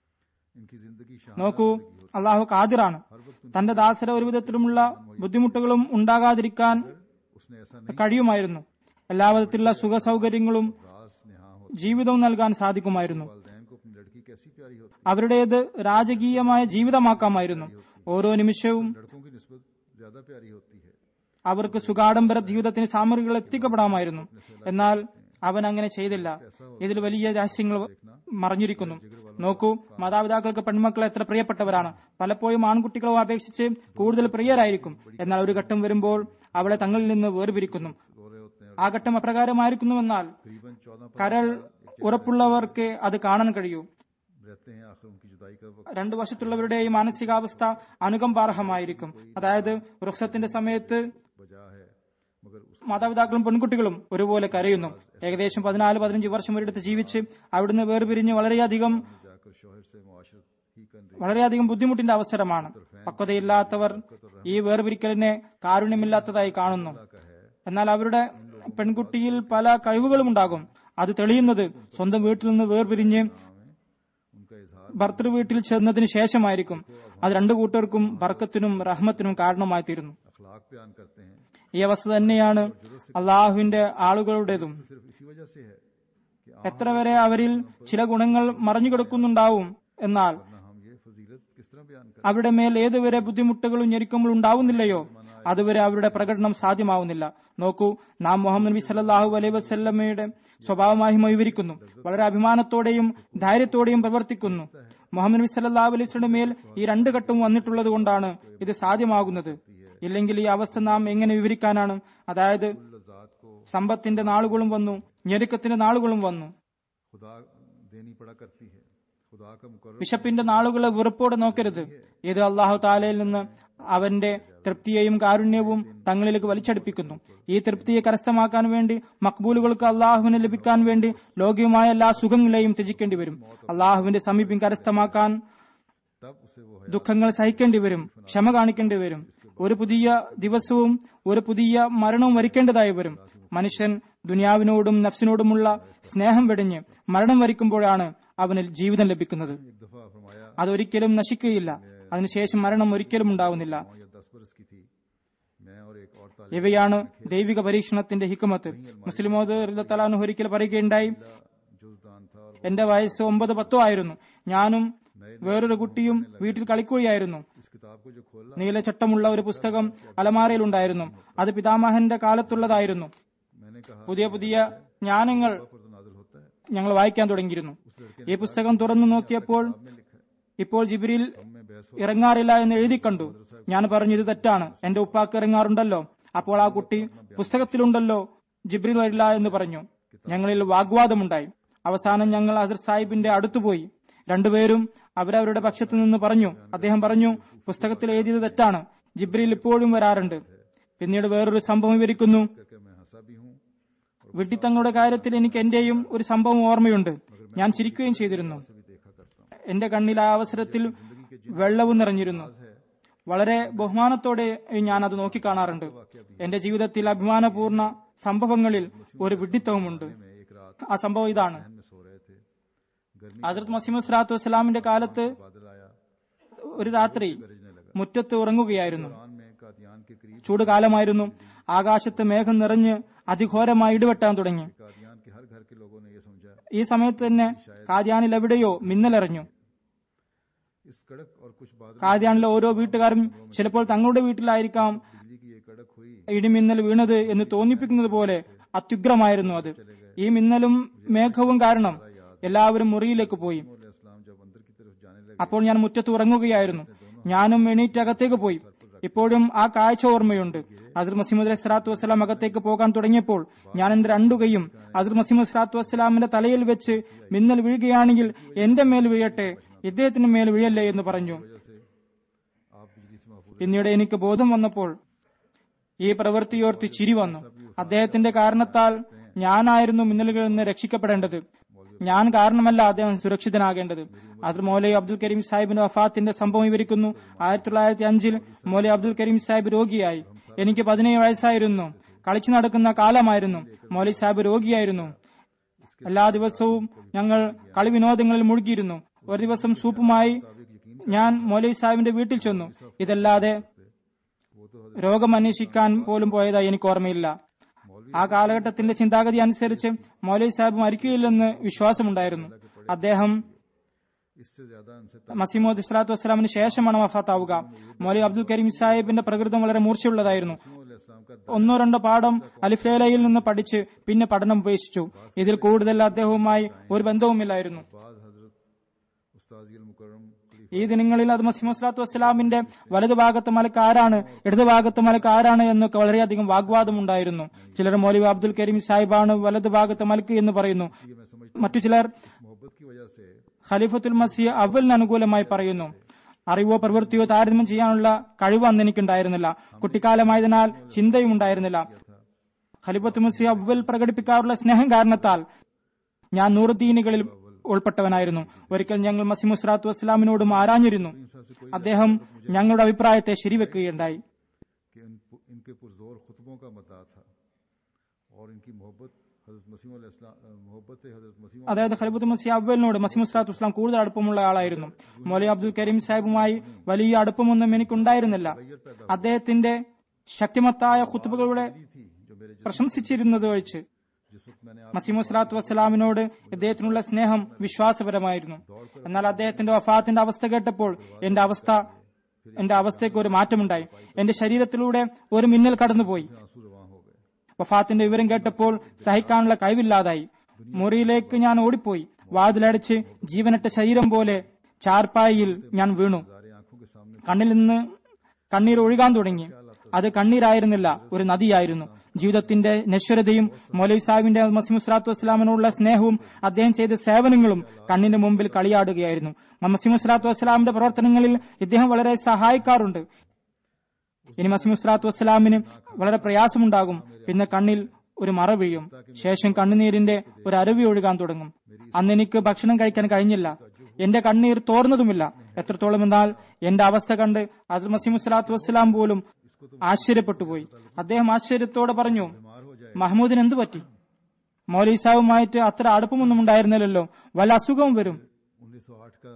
इनकी जिंदगी शान നോക്കൂ അള്ളാഹു കാതിറാണ് തന്റെ ദാസര ഒരു വിധത്തിലുമുള്ള ബുദ്ധിമുട്ടുകളും ഉണ്ടാകാതിരിക്കാൻ उसने ऐसा नहीं കഴിയുമായിരുന്നു എല്ലാ വിധത്തിലുള്ള സുഖ സൗകര്യങ്ങളും रास नेहा हो ജീവിതവും നൽകാൻ സാധിക്കുമായിരുന്നു वालदेन को अपनी लड़की कैसी प्यारी होती അവരുടേത് രാജകീയമായ ജീവിതമാക്കാമായിരുന്നു ഓരോ നിമിഷവും लड़कों की नस्बत ज्यादा प्यारी होती है അവർക്ക് സുഖാഡംബര ജീവിതത്തിന് സാമഗ്രികൾ എത്തിക്കപ്പെടാമായിരുന്നു എന്നാൽ അവൻ അങ്ങനെ ചെയ്തില്ല ഇതിൽ വലിയ രഹസ്യങ്ങൾ മറഞ്ഞിരിക്കുന്നു നോക്കൂ മാതാപിതാക്കൾക്ക് പെൺമക്കൾ എത്ര പ്രിയപ്പെട്ടവരാണ് പലപ്പോഴും ആൺകുട്ടികളെ അപേക്ഷിച്ച് കൂടുതൽ പ്രിയരായിരിക്കും എന്നാൽ ഒരു ഘട്ടം വരുമ്പോൾ അവളെ തങ്ങളിൽ നിന്ന് വേർപിരിക്കുന്നു रो रहे होते हैं ആ ഘട്ടം അപ്രകാരമായിരിക്കുന്നുവെന്നാൽ तकरीबन चौदह കരൾ ഉറപ്പുള്ളവർക്ക് അത് കാണാൻ കഴിയൂ रहते हैं आखिर उनकी जुदाई का वक्त രണ്ടു വശത്തുള്ളവരുടെയും മാനസികാവസ്ഥ അനുകമ്പാർഹമായിരിക്കും അതായത് വൃക്ഷത്തിന്റെ സമയത്ത് बजा है मगर उस മാതാപിതാക്കളും പെൺകുട്ടികളും ഒരുപോലെ കരയുന്നു ഏകദേശം പതിനാല് പതിനഞ്ച് വർഷം ഒരിടത്ത് ജീവിച്ച് അവിടുന്ന് വേർപിരിഞ്ഞ് വളരെയധികം जाकर शोहर से मुआशरत ही कर रही വളരെയധികം ബുദ്ധിമുട്ടിന്റെ അവസരമാണ് പക്വതയില്ലാത്തവർ ഈ വേർപിരിക്കലിനെ കാരുണ്യമില്ലാത്തതായി കാണുന്നു का है എന്നാൽ അവരുടെ പെൺകുട്ടിയിൽ പല കഴിവുകളും ഉണ്ടാകും അത് തെളിയുന്നത് സ്വന്തം വീട്ടിൽ നിന്ന് വേർപിരിഞ്ഞ് में उनका इजहार ഭർത്തൃ വീട്ടിൽ ചെന്നതിന് ശേഷമായിരിക്കും അത് രണ്ടു കൂട്ടർക്കും ബർക്കത്തിനും റഹ്മത്തിനും കാരണമായി തീരുന്നു अखलाक बयान करते हैं ഈ അവസ്ഥ തന്നെയാണ് അള്ളാഹുവിന്റെ ആളുകളുടേതും सिर्फ इसी वजह से है कि എത്ര വരെ അവരിൽ ചില ഗുണങ്ങൾ മറഞ്ഞുകിടക്കുന്നുണ്ടാവും എന്നാൽ ना हम ये फजीलत किस तरह बयान कर അവരുടെ മേൽ ഏതുവരെ ബുദ്ധിമുട്ടുകളും ഞെരുക്കങ്ങളും ഉണ്ടാവുന്നില്ലയോ അതുവരെ അവരുടെ പ്രകടനം സാധ്യമാവുന്നില്ല നോക്കൂ നാം മുഹമ്മദ് നബി സല്ലാഹു അലൈഹി വസ്ല്ലമയുടെ സ്വഭാവമായി വിവരിക്കുന്നു വളരെ അഭിമാനത്തോടെയും ധൈര്യത്തോടെയും പ്രവർത്തിക്കുന്നു മുഹമ്മദ് നബി സല്ലാഹു അലൈഹി വസ്ലയുടെ മേൽ ഈ രണ്ട് ഘട്ടവും വന്നിട്ടുള്ളത് കൊണ്ടാണ് ഇത് സാധ്യമാകുന്നത് ഇല്ലെങ്കിൽ ഈ അവസ്ഥ നാം എങ്ങനെ വിവരിക്കാനാണ് അതായത് ज़ात को സമ്പത്തിന്റെ നാളുകളും വന്നു ഞെരുക്കത്തിന്റെ നാളുകളും വന്നു खुदा देनी पड़ा करती है खुदा का मुकर വിശപ്പിന്റെ നാളുകളെ വെറുപ്പോടെ നോക്കരുത് ഇത് അള്ളാഹു താലയിൽ നിന്ന് അവന്റെ തൃപ്തിയെയും കാരുണ്യവും തങ്ങളിലേക്ക് വലിച്ചടിപ്പിക്കുന്നു ഈ തൃപ്തിയെ കരസ്ഥമാക്കാൻ വേണ്ടി മക്ബൂലുകൾക്ക് അള്ളാഹുവിന് ലഭിക്കാൻ വേണ്ടി ലോകീയമായ എല്ലാ സുഖങ്ങളെയും ത്യജിക്കേണ്ടി വരും അള്ളാഹുവിന്റെ സമീപം കരസ്ഥമാക്കാൻ तब उसे वो है ദുഃഖങ്ങൾ സഹിക്കേണ്ടി വരും ക്ഷമ കാണിക്കേണ്ടി വരും ഒരു പുതിയ ദിവസവും ഒരു പുതിയ മരണവും വരിക്കേണ്ടതായി വരും മനുഷ്യൻ ദുനിയാവിനോടും നഫ്സിനോടുമുള്ള സ്നേഹം വെടിഞ്ഞ് മരണം വരിക്കുമ്പോഴാണ് അവന് ജീവിതം ലഭിക്കുന്നത് एक दफा फरमाया അതൊരിക്കലും നശിക്കുകയില്ല അതിനുശേഷം മരണം ഒരിക്കലും ഉണ്ടാവുന്നില്ല नौ या दस बरस की थी मैं और एक और तालिब ഇവയാണ് ദൈവിക പരീക്ഷണത്തിന്റെ ഹിക്കുമത്ത് മുസ്ലിമോദ് റിദത്തലാഹു ഒരിക്കൽ പറയുകയുണ്ടായി जुजदान था और എന്റെ വയസ്സ് ഒമ്പത് പത്തോ ആയിരുന്നു ഞാനും വേറൊരു കുട്ടിയും വീട്ടിൽ കളിക്കുകയായിരുന്നു इस किताब को जो खोला നീലച്ചട്ടമുള്ള ഒരു പുസ്തകം അലമാരയിലുണ്ടായിരുന്നു അത് പിതാമഹന്റെ കാലത്തുള്ളതായിരുന്നു मैंने कहा പുതിയ പുതിയ ജ്ഞാനങ്ങൾ पर तो नाजिल होता है ഞങ്ങൾ വായിക്കാൻ തുടങ്ങിയിരുന്നു ഈ പുസ്തകം തുറന്നു നോക്കിയപ്പോൾ में लिखा है ഇപ്പോൾ ജിബിരിൽ मैं बहस ഇറങ്ങാറില്ല എന്ന് എഴുതി കണ്ടു ഞാൻ പറഞ്ഞു ഇത് തെറ്റാണ് എന്റെ ഉപ്പാക്ക് ഇറങ്ങാറുണ്ടല്ലോ അപ്പോൾ ആ കുട്ടി പുസ്തകത്തിലുണ്ടല്ലോ ജിബ്രിൽ വരില്ല എന്ന് പറഞ്ഞു ഞങ്ങളിൽ വാഗ്വാദമുണ്ടായി അവസാനം ഞങ്ങൾ അസർ സാഹിബിന്റെ അടുത്തുപോയി രണ്ടുപേരും അവരവരുടെ പക്ഷത്തു നിന്ന് പറഞ്ഞു അദ്ദേഹം പറഞ്ഞു പുസ്തകത്തിൽ എഴുതിയത് തെറ്റാണ് ജിബ്രിൽ ഇപ്പോഴും വരാറുണ്ട് പിന്നീട് വേറൊരു സംഭവം വിവരിക്കുന്നു करके मैं हंसा भी हूँ വിഡ്ഢിത്തങ്ങളുടെ കാര്യത്തിൽ എനിക്ക് എന്റെയും ഒരു സംഭവം ഓർമ്മയുണ്ട് ഞാൻ ചിരിക്കുകയും ചെയ്തിരുന്നു भी देखा करता हूँ എന്റെ കണ്ണിൽ ആ അവസരത്തിൽ വെള്ളവും നിറഞ്ഞിരുന്നു വളരെ ബഹുമാനത്തോടെ ഞാൻ അത് നോക്കിക്കാണാറുണ്ട് എന്റെ ജീവിതത്തിൽ അഭിമാനപൂർണ സംഭവങ്ങളിൽ ഒരു വിഡ്ഢിത്തവുമുണ്ട് मैं एक रात ആ സംഭവം ഇതാണ് सहन में सो रहे थे गर्मी ഹസരത് മസീമു സ്വലാത്തു വസ്സലാമിന്റെ കാലത്ത് बादल आया ഒരു രാത്രി गरजने लगा മുറ്റത്ത് ഉറങ്ങുകയായിരുന്നു कुरान में कादियान के करीब ചൂടുകാലമായിരുന്നു ആകാശത്ത് മേഘം നിറഞ്ഞ് അതിഘോരമായി ഇടിവെട്ടാൻ തുടങ്ങി कादियान के हर घर के लोगों ने ये समझा ഈ സമയത്ത് തന്നെ കാദ്യാനിൽ എവിടെയോ മിന്നലെറിഞ്ഞു इस कड़क और कुछ बादल കാദ്യാനിലെ ഓരോ വീട്ടുകാരും ചിലപ്പോൾ തങ്ങളുടെ വീട്ടിലായിരിക്കാം कड़क हुई ഇടിമിന്നൽ വീണത് എന്ന് തോന്നിപ്പിക്കുന്നത് പോലെ അത്യുഗ്രമായിരുന്നു അത് ഈ മിന്നലും മേഘവും കാരണം എല്ലാവരും മുറിയിലേക്ക് പോയി इस्लाम जब अंदर की तरफ जाने लगे അപ്പോൾ ഞാൻ മുറ്റത്ത് ഉറങ്ങുകയായിരുന്നു ഞാനും എണീറ്റ് അകത്തേക്ക് പോയി ഇപ്പോഴും ആ കാഴ്ച ഓർമ്മയുണ്ട് അസർ മസീമുദ് അലൈഹി സ്വലാത്തു വസ്സലാം അകത്തേക്ക് പോകാൻ തുടങ്ങിയപ്പോൾ ഞാൻ എന്റെ രണ്ടു കൈയും അസർ മസീമുദ് സ്വലാത്തു വസ്സലാമിന്റെ തലയിൽ വെച്ച് മിന്നൽ വീഴുകയാണെങ്കിൽ എന്റെ മേൽ വീഴട്ടെ ഇദ്ദേഹത്തിന് മേൽ വീഴല്ലേ എന്ന് പറഞ്ഞു से आप बिजली से महफूज പിന്നീട് എനിക്ക് ബോധം വന്നപ്പോൾ ഈ പ്രവൃത്തിയോർത്ത് ചിരി വന്നു അദ്ദേഹത്തിന്റെ കാരണത്താൽ ഞാനായിരുന്നു മിന്നലുകളിൽ നിന്ന് രക്ഷിക്കപ്പെടേണ്ടത് ഞാൻ കാരണമല്ല അദ്ദേഹം സുരക്ഷിതനാകേണ്ടത് അത് മൗലൈ അബ്ദുൽ കരീം സാഹിബിന്റെ വഫാത്തിന്റെ സംഭവം വിവരിക്കുന്നു ആയിരത്തി തൊള്ളായിരത്തി അഞ്ചിൽ മൗലൈ അബ്ദുൽ കരീം സാഹിബ് രോഗിയായി എനിക്ക് പതിനേഴ് വയസ്സായിരുന്നു കളിച്ചു നടക്കുന്ന കാലമായിരുന്നു മൗലൈ സാഹിബ് രോഗിയായിരുന്നു എല്ലാ ദിവസവും ഞങ്ങൾ കളി വിനോദങ്ങളിൽ മുഴുകിയിരുന്നു ഒരു ദിവസം സൂപ്പുമായി ഞാൻ മൗലൈ സാഹിബിന്റെ വീട്ടിൽ ചെന്നു ഇതല്ലാതെ രോഗം അന്വേഷിക്കാൻ പോലും പോയതായി എനിക്ക് ഓർമ്മയില്ല ആ കാലഘട്ടത്തിന്റെ ചിന്താഗതി അനുസരിച്ച് മൗലൈ സാഹിബ് മരിക്കുകയില്ലെന്ന് വിശ്വാസമുണ്ടായിരുന്നു അദ്ദേഹം इससे ज्यादा उनसे മസീമോദ് ഇസ്ലാത്തു വസ്സലാമിന് ശേഷമാണ് വഫാത്താവുക മൗലി അബ്ദുൽ കരീം സാഹിബിന്റെ പ്രകൃതം വളരെ മൂർച്ചയുള്ളതായിരുന്നു इस्लाम का ഒന്നോ രണ്ടോ പാഠം അലിഫ്ലേലയിൽ നിന്ന് പഠിച്ച് പിന്നെ പഠനം ഉപേക്ഷിച്ചു ഇതിൽ കൂടുതൽ അദ്ദേഹവുമായി ഒരു ബന്ധവുമില്ലായിരുന്നു बाद हजरत उस्ताद मुकरम ഈ ദിനങ്ങളിൽ അത് മസീമു സ്വലാത്തു വസ്സലാമിന്റെ വലതുഭാഗത്ത് മലക്ക് ആരാണ് ഇടതുഭാഗത്ത് മലക്ക് ആരാണ് എന്നൊക്കെ വളരെയധികം വാഗ്വാദം ഉണ്ടായിരുന്നു ചിലർ മൗലവി അബ്ദുൽ കരീം സാഹിബാണ് വലതുഭാഗത്ത് മലക്ക് എന്ന് പറയുന്നു मैं समझ മറ്റു ചിലർ इस मोहब्बत की वजह से ഖലീഫത്തുൽ മസീ അവലിന് അനുകൂലമായി പറയുന്നു അറിവോ പ്രവൃത്തിയോ താരതമ്യം ചെയ്യാനുള്ള കഴിവ് അന്ന് എനിക്കുണ്ടായിരുന്നില്ല കുട്ടിക്കാലമായതിനാൽ ചിന്തയും ഉണ്ടായിരുന്നില്ല ഖലീഫത്തുൽ മസീ അവൽ പ്രകടിപ്പിക്കാറുള്ള സ്നേഹം കാരണത്താൽ ഞാൻ നൂറുദ്ദീനുകളിൽ ഉൾപ്പെട്ടവനായിരുന്നു ഒരിക്കൽ ഞങ്ങൾ മസിമുസ്ലാത്തു വസ്സലാമിനോടും ആരാഞ്ഞിരുന്നു അദ്ദേഹം ഞങ്ങളുടെ അഭിപ്രായത്തെ ശരിവെക്കുകയുണ്ടായി कि इन, इनके पुरजोर खुतबों का मता था और इनकी मोहब्बत हजरत मसीम मोहब्बत हजरत मसीम അതായത് ഖലീഫത്ത് മസീ അവലിനോട് മസിമുസ്ലാത്തു വസ്സലാം കൂടുതൽ അടുപ്പമുള്ള ആളായിരുന്നു മൗലി അബ്ദുൽ കരീം സാഹിബുമായി വലിയ അടുപ്പമൊന്നും എനിക്കുണ്ടായിരുന്നില്ല അദ്ദേഹത്തിന്റെ ശക്തിമത്തായ ഖുത്തുബുകളുടെ थी जो मेरे പ്രശംസിച്ചിരുന്നത് ഒഴിച്ച് जिस वक्त मैंने മസീമു സ്വലാത്തു വസ്സലാമിനോട് ഇദ്ദേഹത്തിനുള്ള സ്നേഹം വിശ്വാസപരമായിരുന്നു എന്നാൽ അദ്ദേഹത്തിന്റെ വഫാത്തിന്റെ അവസ്ഥ കേട്ടപ്പോൾ എന്റെ അവസ്ഥ എന്റെ അവസ്ഥയ്ക്ക് ഒരു മാറ്റമുണ്ടായി എന്റെ ശരീരത്തിലൂടെ ഒരു മിന്നൽ കടന്നുപോയി आंसू रवां हो गए വഫാത്തിന്റെ വിവരം കേട്ടപ്പോൾ സഹിക്കാനുള്ള കഴിവില്ലാതായി മുറിയിലേക്ക് ഞാൻ ഓടിപ്പോയി വാതിലടച്ച് ജീവനറ്റ ശരീരം പോലെ ചാർപ്പായിൽ ഞാൻ വീണു सारे आंखों के सामने കണ്ണിൽ നിന്ന് കണ്ണീർ ഒഴുകാൻ തുടങ്ങി അത് കണ്ണീരായിരുന്നില്ല ഒരു നദിയായിരുന്നു ജീവിതത്തിന്റെ നശ്വരതയും മൗലവി സാഹിബിന്റെ മസിമുസ്ലാത്തു വസ്സലാമിനോടുള്ള സ്നേഹവും അദ്ദേഹം ചെയ്ത സേവനങ്ങളും കണ്ണിന്റെ മുമ്പിൽ കളിയാടുകയായിരുന്നു മസിമുസ്ലാത്തു വസ്സലാമിന്റെ പ്രവർത്തനങ്ങളിൽ ഇദ്ദേഹം വളരെ സഹായിക്കാറുണ്ട് ഇനി മസിമുസ്ലാത്തു വസ്സലാമിന് വളരെ പ്രയാസമുണ്ടാകും പിന്നെ കണ്ണിൽ ഒരു മറ വീഴും ശേഷം കണ്ണുനീരിന്റെ ഒരു അരുവി ഒഴുകാൻ തുടങ്ങും അന്ന് എനിക്ക് ഭക്ഷണം കഴിക്കാൻ കഴിഞ്ഞില്ല എന്റെ കണ്ണീർ തോർന്നതുമില്ല എത്രത്തോളം എന്നാൽ എന്റെ അവസ്ഥ കണ്ട് അസർ മസീമുസ്ലാത്തു വസ്സലാം പോലും ആശ്ചര്യപ്പെട്ടുപോയി അദ്ദേഹം ആശ്ചര്യത്തോടെ പറഞ്ഞു മഹമ്മൂദിന് എന്തു പറ്റി മൗലി സാഹുമായിട്ട് അത്ര അടുപ്പമൊന്നും ഉണ്ടായിരുന്നില്ലല്ലോ വല്ല അസുഖവും വരും 1908 का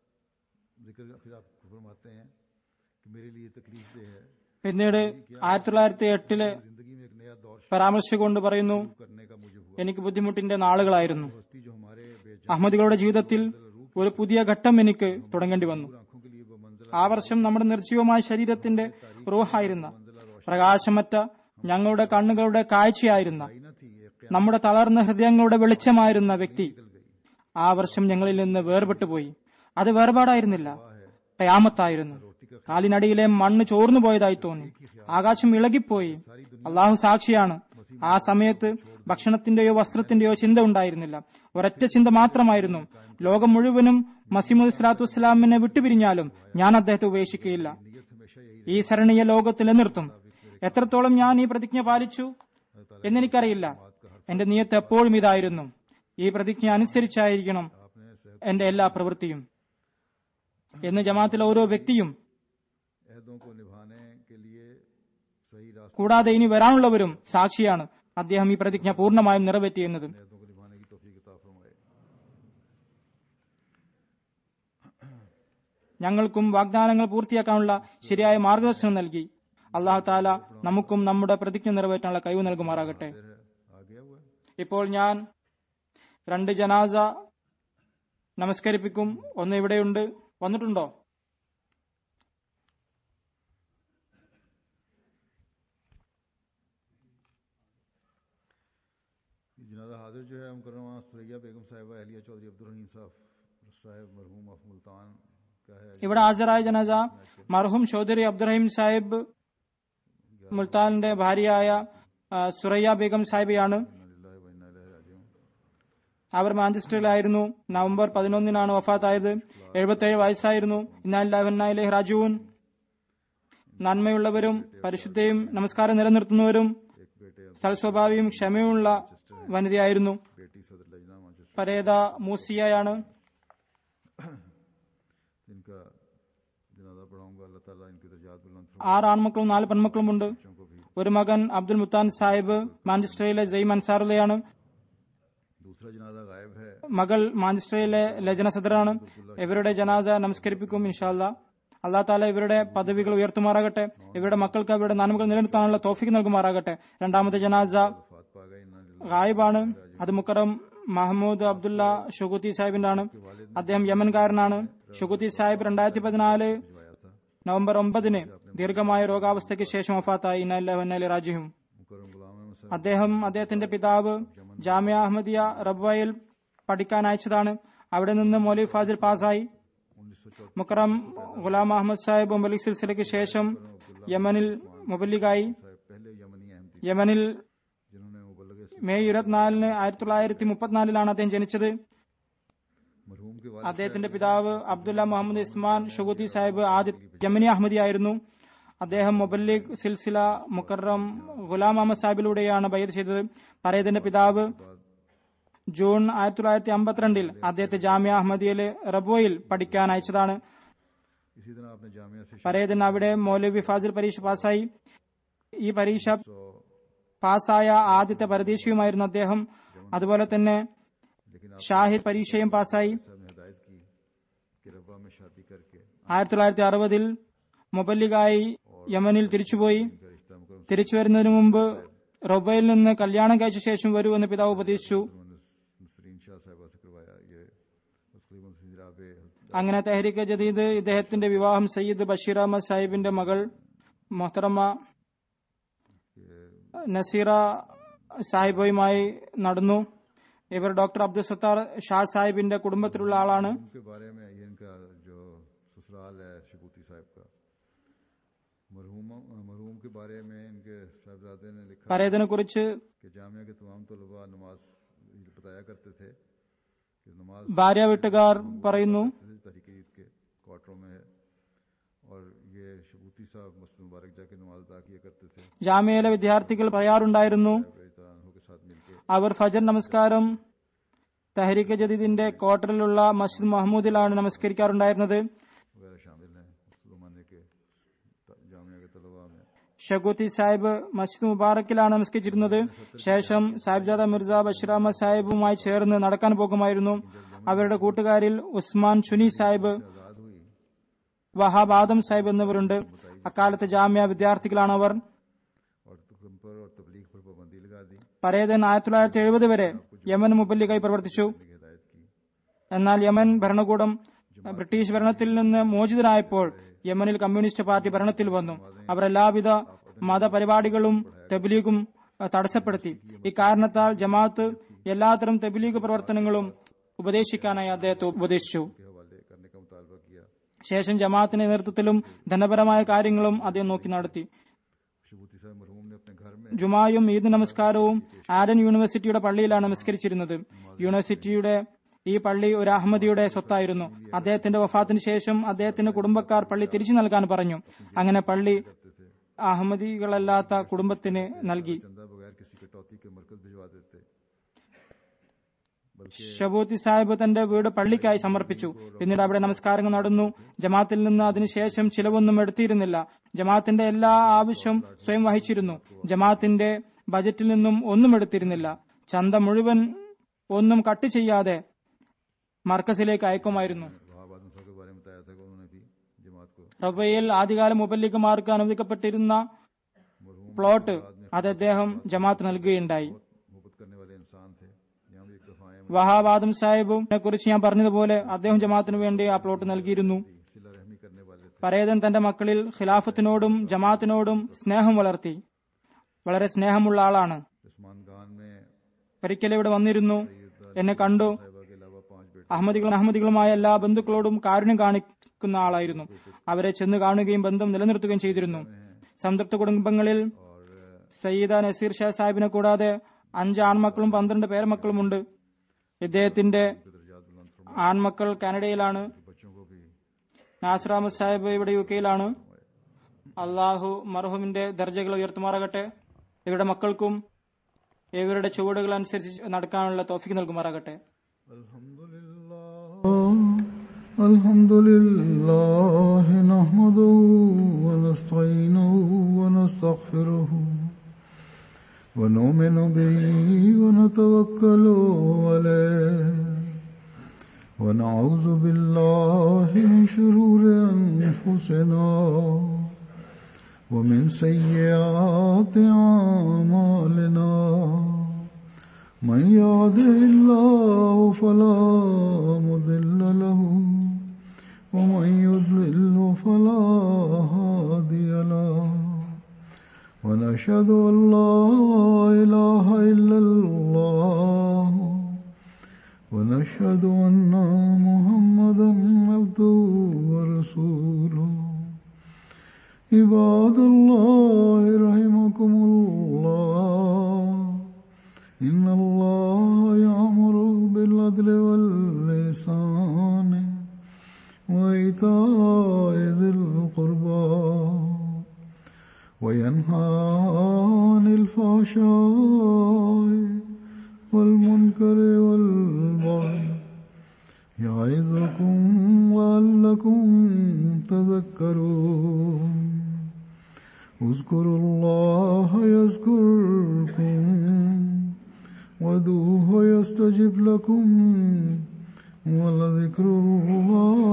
जिक्र फिर आप फरमाते हैं कि मेरे लिए तकलीफ दे है പിന്നീട് ആയിരത്തി തൊള്ളായിരത്തി എട്ടില് जिंदगी में एक नया दौर शुरू പരാമർശിച്ചുകൊണ്ട് പറയുന്നു करने का मुझे हुआ എനിക്ക് ബുദ്ധിമുട്ടിന്റെ നാളുകളായിരുന്നു हस्ती जो हमारे बेजान അഹമ്മദികളുടെ ജീവിതത്തിൽ ഒരു പുതിയ ഘട്ടം എനിക്ക് തുടങ്ങേണ്ടി വന്നു आंखों के लिए वो मंजिल ആ വർഷം നമ്മുടെ നിർജീവമായ ശരീരത്തിന്റെ റൂഹായിരുന്ന പ്രകാശമറ്റ ഞങ്ങളുടെ കണ്ണുകളുടെ കാഴ്ചയായിരുന്ന आई न थी एक നമ്മുടെ തളർന്ന ഹൃദയങ്ങളുടെ വെളിച്ചമായിരുന്ന വ്യക്തി ആ വർഷം ഞങ്ങളിൽ നിന്ന് വേർപെട്ടു പോയി അത് വേർപാടായിരുന്നില്ല കയാമത്തായിരുന്നു കാലിനടിയിലെ മണ്ണ് ചോർന്നു പോയതായി തോന്നി ആകാശം ഇളകിപ്പോയി അള്ളാഹു സാക്ഷിയാണ് ആ സമയത്ത് ഭക്ഷണത്തിന്റെയോ വസ്ത്രത്തിന്റെയോ ചിന്ത ഉണ്ടായിരുന്നില്ല ഒരൊറ്റ ചിന്ത മാത്രമായിരുന്നു ലോകം മുഴുവനും മസീമുദ് സ്വലാത്തു വസ്സലാമിനെ വിട്ടുപിരിഞ്ഞാലും ഞാൻ അദ്ദേഹത്തെ ഉപേക്ഷിക്കുകയില്ല ഈ സരണിയെ ലോകത്തിൽ നിലനിർത്തും എത്രത്തോളം ഞാൻ ഈ പ്രതിജ്ഞ പാലിച്ചു എന്നെനിക്കറിയില്ല എന്റെ നിയത്ത് എപ്പോഴും ഇതായിരുന്നു ഈ പ്രതിജ്ഞ അനുസരിച്ചായിരിക്കണം എന്റെ എല്ലാ പ്രവൃത്തിയും എന്ന് ജമാഅത്തിലെ ഓരോ വ്യക്തിയും अहदों को निभाने के लिए सही रास्ते കൂടാതെ ഇനി വരാനുള്ളവരും സാക്ഷിയാണ് അദ്ദേഹം ഈ പ്രതിജ്ഞ പൂർണ്ണമായും നിറവേറ്റിയെന്നത് अहदों को निभाने की तौफीक अता फरमाए ഞങ്ങൾക്കും വാഗ്ദാനങ്ങൾ പൂർത്തിയാക്കാനുള്ള ശരിയായ മാർഗദർശനം നൽകി അള്ളാഹു താല നമുക്കും നമ്മുടെ പ്രതിജ്ഞ നിറവേറ്റാനുള്ള കഴിവ് നൽകുമാറാകട്ടെ फिर आ गया हुआ है ഇപ്പോൾ ഞാൻ രണ്ട് ജനാസ നമസ്കരിപ്പിക്കും ഒന്ന് ഇവിടെയുണ്ട് വന്നിട്ടുണ്ടോ जनाजा हाजिर जो है मुकरमा सरैया बेगम साहिबा अहलिया चौधरी अब्दुल रहीम साहब साहिब मरहूम ऑफ मुल्तान का है ഇവിടെ ഹാജരായ ജനാസ മർഹൂം ചൗധരി അബ്ദുറഹീം സാഹിബ് മുൽത്താനിന്റെ ഭാര്യയായ ആ, സുറയ്യ ബീഗം സാഹിബിയാണ് इन्ना लिल्लाहि व इन्ना इलैहि राजिऊन അവർ മാഞ്ചസ്റ്ററിലായിരുന്നു നവംബർ പതിനൊന്നിനാണ് വഫാത്തായത് എഴുപത്തേഴ് വയസ്സായിരുന്നു ഇന്നാലിലെ രാജുവും നന്മയുള്ളവരും പരിശുദ്ധയും നമസ്കാരം നിലനിർത്തുന്നവരും एक बेटे സൽസ്വഭാവിയും ക്ഷമയുമുള്ള വനിതയായിരുന്നു बेटी सदर लजना मानचेस्टर പരേത മൂസിയയാണ് इनका जनाजा पढ़ाऊंगा अल्लाह ताला इनकी दर्जात बुलंद फरमाए ആറ് ആൺമക്കളും നാല് പെൺമക്കളുമുണ്ട് बच्चों को भी ഒരു മകൻ അബ്ദുൽ മുത്താൻ സാഹിബ് മാഞ്ചസ്റ്ററിലെ ജെയ്ം അൻസാറുലയാണ് दूसरा जनाजा गायब है മകൾ മാഞ്ചസ്റ്ററിലെ ലജന സദറാണ് ഇവരുടെ ജനാസ നമസ്കരിപ്പിക്കും ഇൻഷാല്ല അള്ളാഹ് താല ഇവരുടെ പദവികൾ ഉയർത്തുമാറാകട്ടെ ഇവരുടെ മക്കൾക്ക് അവരുടെ നന്മകൾ നിലനിർത്താനുള്ള തോഫിക്ക് നൽകുമാറാകട്ടെ രണ്ടാമത്തെ ജനാസ वफात पा गए इन्ना लिल्लाहि ഗായിബാണ് അത് മുക്കറം മഹമ്മൂദ് അബ്ദുല്ല ഷുഗുത്തി സാഹിബിന്റെ ആണ് അദ്ദേഹം യമൻകാരനാണ് ഷുഗുത്തി സാഹിബ് രണ്ടായിരത്തി പതിനാല് भिजवाया था നവംബർ ഒമ്പതിന് ദീർഘമായ രോഗാവസ്ഥയ്ക്ക് ശേഷം വഫാത്തായി ഇന്നല്ല രാജ്യവും मुकरम गुलाम अहमद साहब അദ്ദേഹം അദ്ദേഹത്തിന്റെ പിതാവ് ജാമ്യ അഹമ്മദിയ റബ്വയിൽ പഠിക്കാൻ അയച്ചതാണ് അവിടെ നിന്ന് മൗലി ഫാസിൽ പാസായി उन्नीस सौ चौदह മുക്കറം ഗുലാം അഹമ്മദ് സാഹിബ് മലിക് സിൽസിലയ്ക്ക് ശേഷം യമനിൽ മുബല്ലിഗായി साहब पहले यमनी अहमदी യമനിൽ जिन्होंने मुबलग മെയ് ഇരുപത്തിനാലിന് ആയിരത്തി തൊള്ളായിരത്തി മുപ്പത്തിനാലിലാണ് അദ്ദേഹം ജനിച്ചത് मरहूम के वालिद അദ്ദേഹത്തിന്റെ പിതാവ് അബ്ദുല്ല മുഹമ്മദ് ഇസ്മാൻ ഷുഗുത്തി സാഹിബ് ആദ്യ യമനി അഹമ്മദി ആയിരുന്നു അദ്ദേഹം മുബല്ലിഗ് സിൽസില മുക്കറം ഗുലാം അഹമ്മദ് സാഹിബിലൂടെയാണ് ബയ്യത് ചെയ്തത് പറയതിന്റെ പിതാവ് ജൂൺ ആയിരത്തി തൊള്ളായിരത്തി അമ്പത്തിരണ്ടിൽ അദ്ദേഹത്തെ ജാമ്യ അഹമ്മദിയയിലെ റബോയിൽ പഠിക്കാൻ അയച്ചതാണ് इसी तरह आपने जामिया से പറയതിന് അവിടെ മൗലവി ഫാസിൽ പരീക്ഷ പാസ്സായി ഈ പരീക്ഷ सौ പാസ്സായ ആദ്യത്തെ പരദേശിയുമായിരുന്നു അദ്ദേഹം അതുപോലെ തന്നെ लेकिन आप ഷാഹിദ് പരീക്ഷയും പാസ്സായി साहब ने हिदायत की कि रब्बा में शादी करके ആയിരത്തി തൊള്ളായിരത്തി അറുപതിൽ മൊബല്ലിഗായി യമനിൽ തിരിച്ചുപോയി इनका रिश्ता मुकरम തിരിച്ചു വരുന്നതിന് മുമ്പ് റൊബയിൽ നിന്ന് കല്യാണം കഴിച്ച ശേഷം വരൂ എന്ന് പിതാവ് ഉപദേശിച്ചു उन्होंने नसरीन शाह साहिबा से करवाया ये तकरीबन सिराबे അങ്ങനെ തെഹരീക്ക് ജദീദ് ഇദ്ദേഹത്തിന്റെ വിവാഹം സയ്യിദ് ബഷീർ അഹമ്മദ് സാഹിബിന്റെ മകൾ മൊഹത്തറമ്മ നസീറ സാഹിബുമായി നടന്നു ഇവർ ഡോക്ടർ അബ്ദുൽ സത്താർ ഷാ സാഹിബിന്റെ കുടുംബത്തിലുള്ള ആളാണ് उनके बारे में ये इनका जो ससुराल है शिबूती साहब का मरहूम मरहूम के बारे में इनके साहबजादे ने लिखा പറയതിനെ कुറിച്ച് कि जामिया के तमाम तलबा नमाज बताया करते थे कि नमाज ഭാര്യ വീട്ടുകാർ പറയുന്നു तहरीक ईद के क्वार्टरों में है और ये शबूती साहब मस्जिद मुबारक जाके नमाज अदा किया करते थे ജാമ്യയിലെ വിദ്യാർത്ഥികൾ പറയാറുണ്ടായിരുന്നു तरानों के साथ मिलकर അവർ ഫജർ നമസ്കാരം തഹരീക്ക് ജദീദിന്റെ ക്വാർട്ടറിലുള്ള മസ്ജിദ് മഹമ്മൂദിലാണ് നമസ്കരിക്കാറുണ്ടായിരുന്നത് वगैरह शामिल हैं उस जमाने के त- जामिया के तलबा में ഷഗൂത്തി സാഹിബ് മസ്ജിദ് മുബാറക്കിലാണ് നമസ്കരിച്ചിരുന്നത് ശേഷം സാഹിബ്ജാദ മിർസ ബഷീർ അഹമ്മദ് സാഹിബുമായി ചേർന്ന് നടക്കാൻ പോകുമായിരുന്നു അവരുടെ കൂട്ടുകാരിൽ ഉസ്മാൻ ഷുനി സാഹിബ് आज़ाद हुई വഹാബ് ആദം സാഹിബ് എന്നിവരുണ്ട് അക്കാലത്ത് ജാമ്യ വിദ്യാർത്ഥികളാണ് അവർ और तुकम पर और तबलीग पर पाबंदी लगा दी പരേതൻ ആയിരത്തി തൊള്ളായിരത്തി എഴുപത് വരെ യമൻ മുബല്ലിഗായി പ്രവർത്തിച്ചു की हिदायत की എന്നാൽ യമൻ ഭരണകൂടം ബ്രിട്ടീഷ് ഭരണത്തിൽ നിന്ന് മോചിതരായപ്പോൾ യമനിൽ കമ്മ്യൂണിസ്റ്റ് പാർട്ടി ഭരണത്തിൽ വന്നു അവർ എല്ലാവിധ മതപരിപാടികളും തെബിലീഗും അഹ്, തടസ്സപ്പെടുത്തി ഇക്കാരണത്താൽ ജമാഅത്ത് എല്ലാത്തരം തെബിലീഗ് പ്രവർത്തനങ്ങളും ഉപദേശിക്കാനായി അദ്ദേഹത്തെ ഉപദേശിച്ചു के हवाले करने का मुतालबा किया ശേഷം ജമാഅത്തിന്റെ നേതൃത്വത്തിലും ധനപരമായ കാര്യങ്ങളും അദ്ദേഹം നോക്കി നടത്തി शबूती साहब मरहूम ने अपने घर में ജുമായും ഈദ് നമസ്കാരവും ആഡൻ യൂണിവേഴ്സിറ്റിയുടെ പള്ളിയിലാണ് നമസ്കരിച്ചിരുന്നത് യൂണിവേഴ്സിറ്റിയുടെ ഈ പള്ളി ഒരു അഹമ്മദിയുടെ സ്വത്തായിരുന്നു അദ്ദേഹത്തിന്റെ വഫാത്തിന് ശേഷം അദ്ദേഹത്തിന്റെ കുടുംബക്കാർ പള്ളി തിരിച്ചു നൽകാൻ പറഞ്ഞു അങ്ങനെ പള്ളി അഹമ്മദികളല്ലാത്ത കുടുംബത്തിന് നൽകി चंदा बगैर किसी कटौती के मरकज भिजवा देते बल्कि ഷബൂത്തി സാഹിബ് തന്റെ വീട് പള്ളിക്കായി സമർപ്പിച്ചു പിന്നീട് അവിടെ നമസ്കാരങ്ങൾ നടന്നു ജമാത്തിൽ നിന്ന് അതിനുശേഷം ചിലവൊന്നും എടുത്തിരുന്നില്ല ജമാഅത്തിന്റെ എല്ലാ ആവശ്യം സ്വയം വഹിച്ചിരുന്നു ജമാഅത്തിന്റെ ബജറ്റിൽ നിന്നും ഒന്നും എടുത്തിരുന്നില്ല ചന്ത മുഴുവൻ ഒന്നും കട്ട് ചെയ്യാതെ മർക്കസിലേക്ക് അയക്കുമായിരുന്നു वहाब आदम साहब के बारे में बताया था कि उन्होंने भी जमात को റബയിൽ ആദ്യകാല മുബല്ലിഗുമാർക്ക് അനുവദിക്കപ്പെട്ടിരുന്ന പ്ലോട്ട് അത് അദ്ദേഹം ജമാഅത്ത് നൽകുകയുണ്ടായി मोहब्बत करने वाले इंसान थे यहाँ भी एक दफा आए വഹാബാദം സാഹിബും കുറിച്ച് ഞാൻ പറഞ്ഞതുപോലെ അദ്ദേഹം ജമാഅത്തിനു വേണ്ടി ആ പ്ലോട്ട് നൽകിയിരുന്നു सिला रहमी करने वाले थे പരേതൻ തന്റെ മക്കളിൽ ഖിലാഫത്തിനോടും ജമാഅത്തിനോടും സ്നേഹം വളർത്തി വളരെ സ്നേഹമുള്ള ആളാണ് उस्मान खान में ഒരിക്കൽ ഇവിടെ വന്നിരുന്നു എന്നെ കണ്ടു साहिबा के अलावा पांच बेटे അഹമ്മദികളും അഹമ്മദികളുമായ എല്ലാ ബന്ധുക്കളോടും കാരുണ്യം കാണിക്കുന്ന ആളായിരുന്നു അവരെ ചെന്ന് കാണുകയും ബന്ധം നിലനിർത്തുകയും ചെയ്തിരുന്നു സംതൃപ്ത കുടുംബങ്ങളിൽ സയ്യിദ നസീർ ഷാ സാഹിബിനെ കൂടാതെ അഞ്ച് ആൺമക്കളും പന്ത്രണ്ട് പേരമക്കളുമുണ്ട് ഇദ്ദേഹത്തിന്റെ दर्जात बुलंद फरमा ആൺമക്കൾ കാനഡയിലാണ് बच्चों को भी നാസർ അഹമ്മദ് സാഹിബ് ഇവിടെ യു കെയിലാണ് അള്ളാഹു മർഹൂമിന്റെ ദർജകൾ ഉയർത്തുമാറാകട്ടെ ഇവരുടെ മക്കൾക്കും ഇവരുടെ ചുവടുകൾ അനുസരിച്ച് നടക്കാനുള്ള തോഫിക്ക് നൽകുമാറാകട്ടെ الحمد لله الحمد لله نحمده ونستعينه ونستغفره ونؤمن به ونتوكل عليه ونعوذ بالله من شرور أنفسنا ومن سيئات أعمالنا من يهده الله فلا مضل له ومن يضلل فلا هادي له ونشهد ان لا اله الا الله ونشهد ان محمدا عبده ورسوله عباد الله رحمكم الله إن الله يأمر بالعدل واللسان وإيتاء ذي القربى وينهى عن الفحشاء والمنكر والبغي يعظكم لعلكم تذكرون اذكروا الله يذكركم وادعوه يستجب لكم ولذكر الله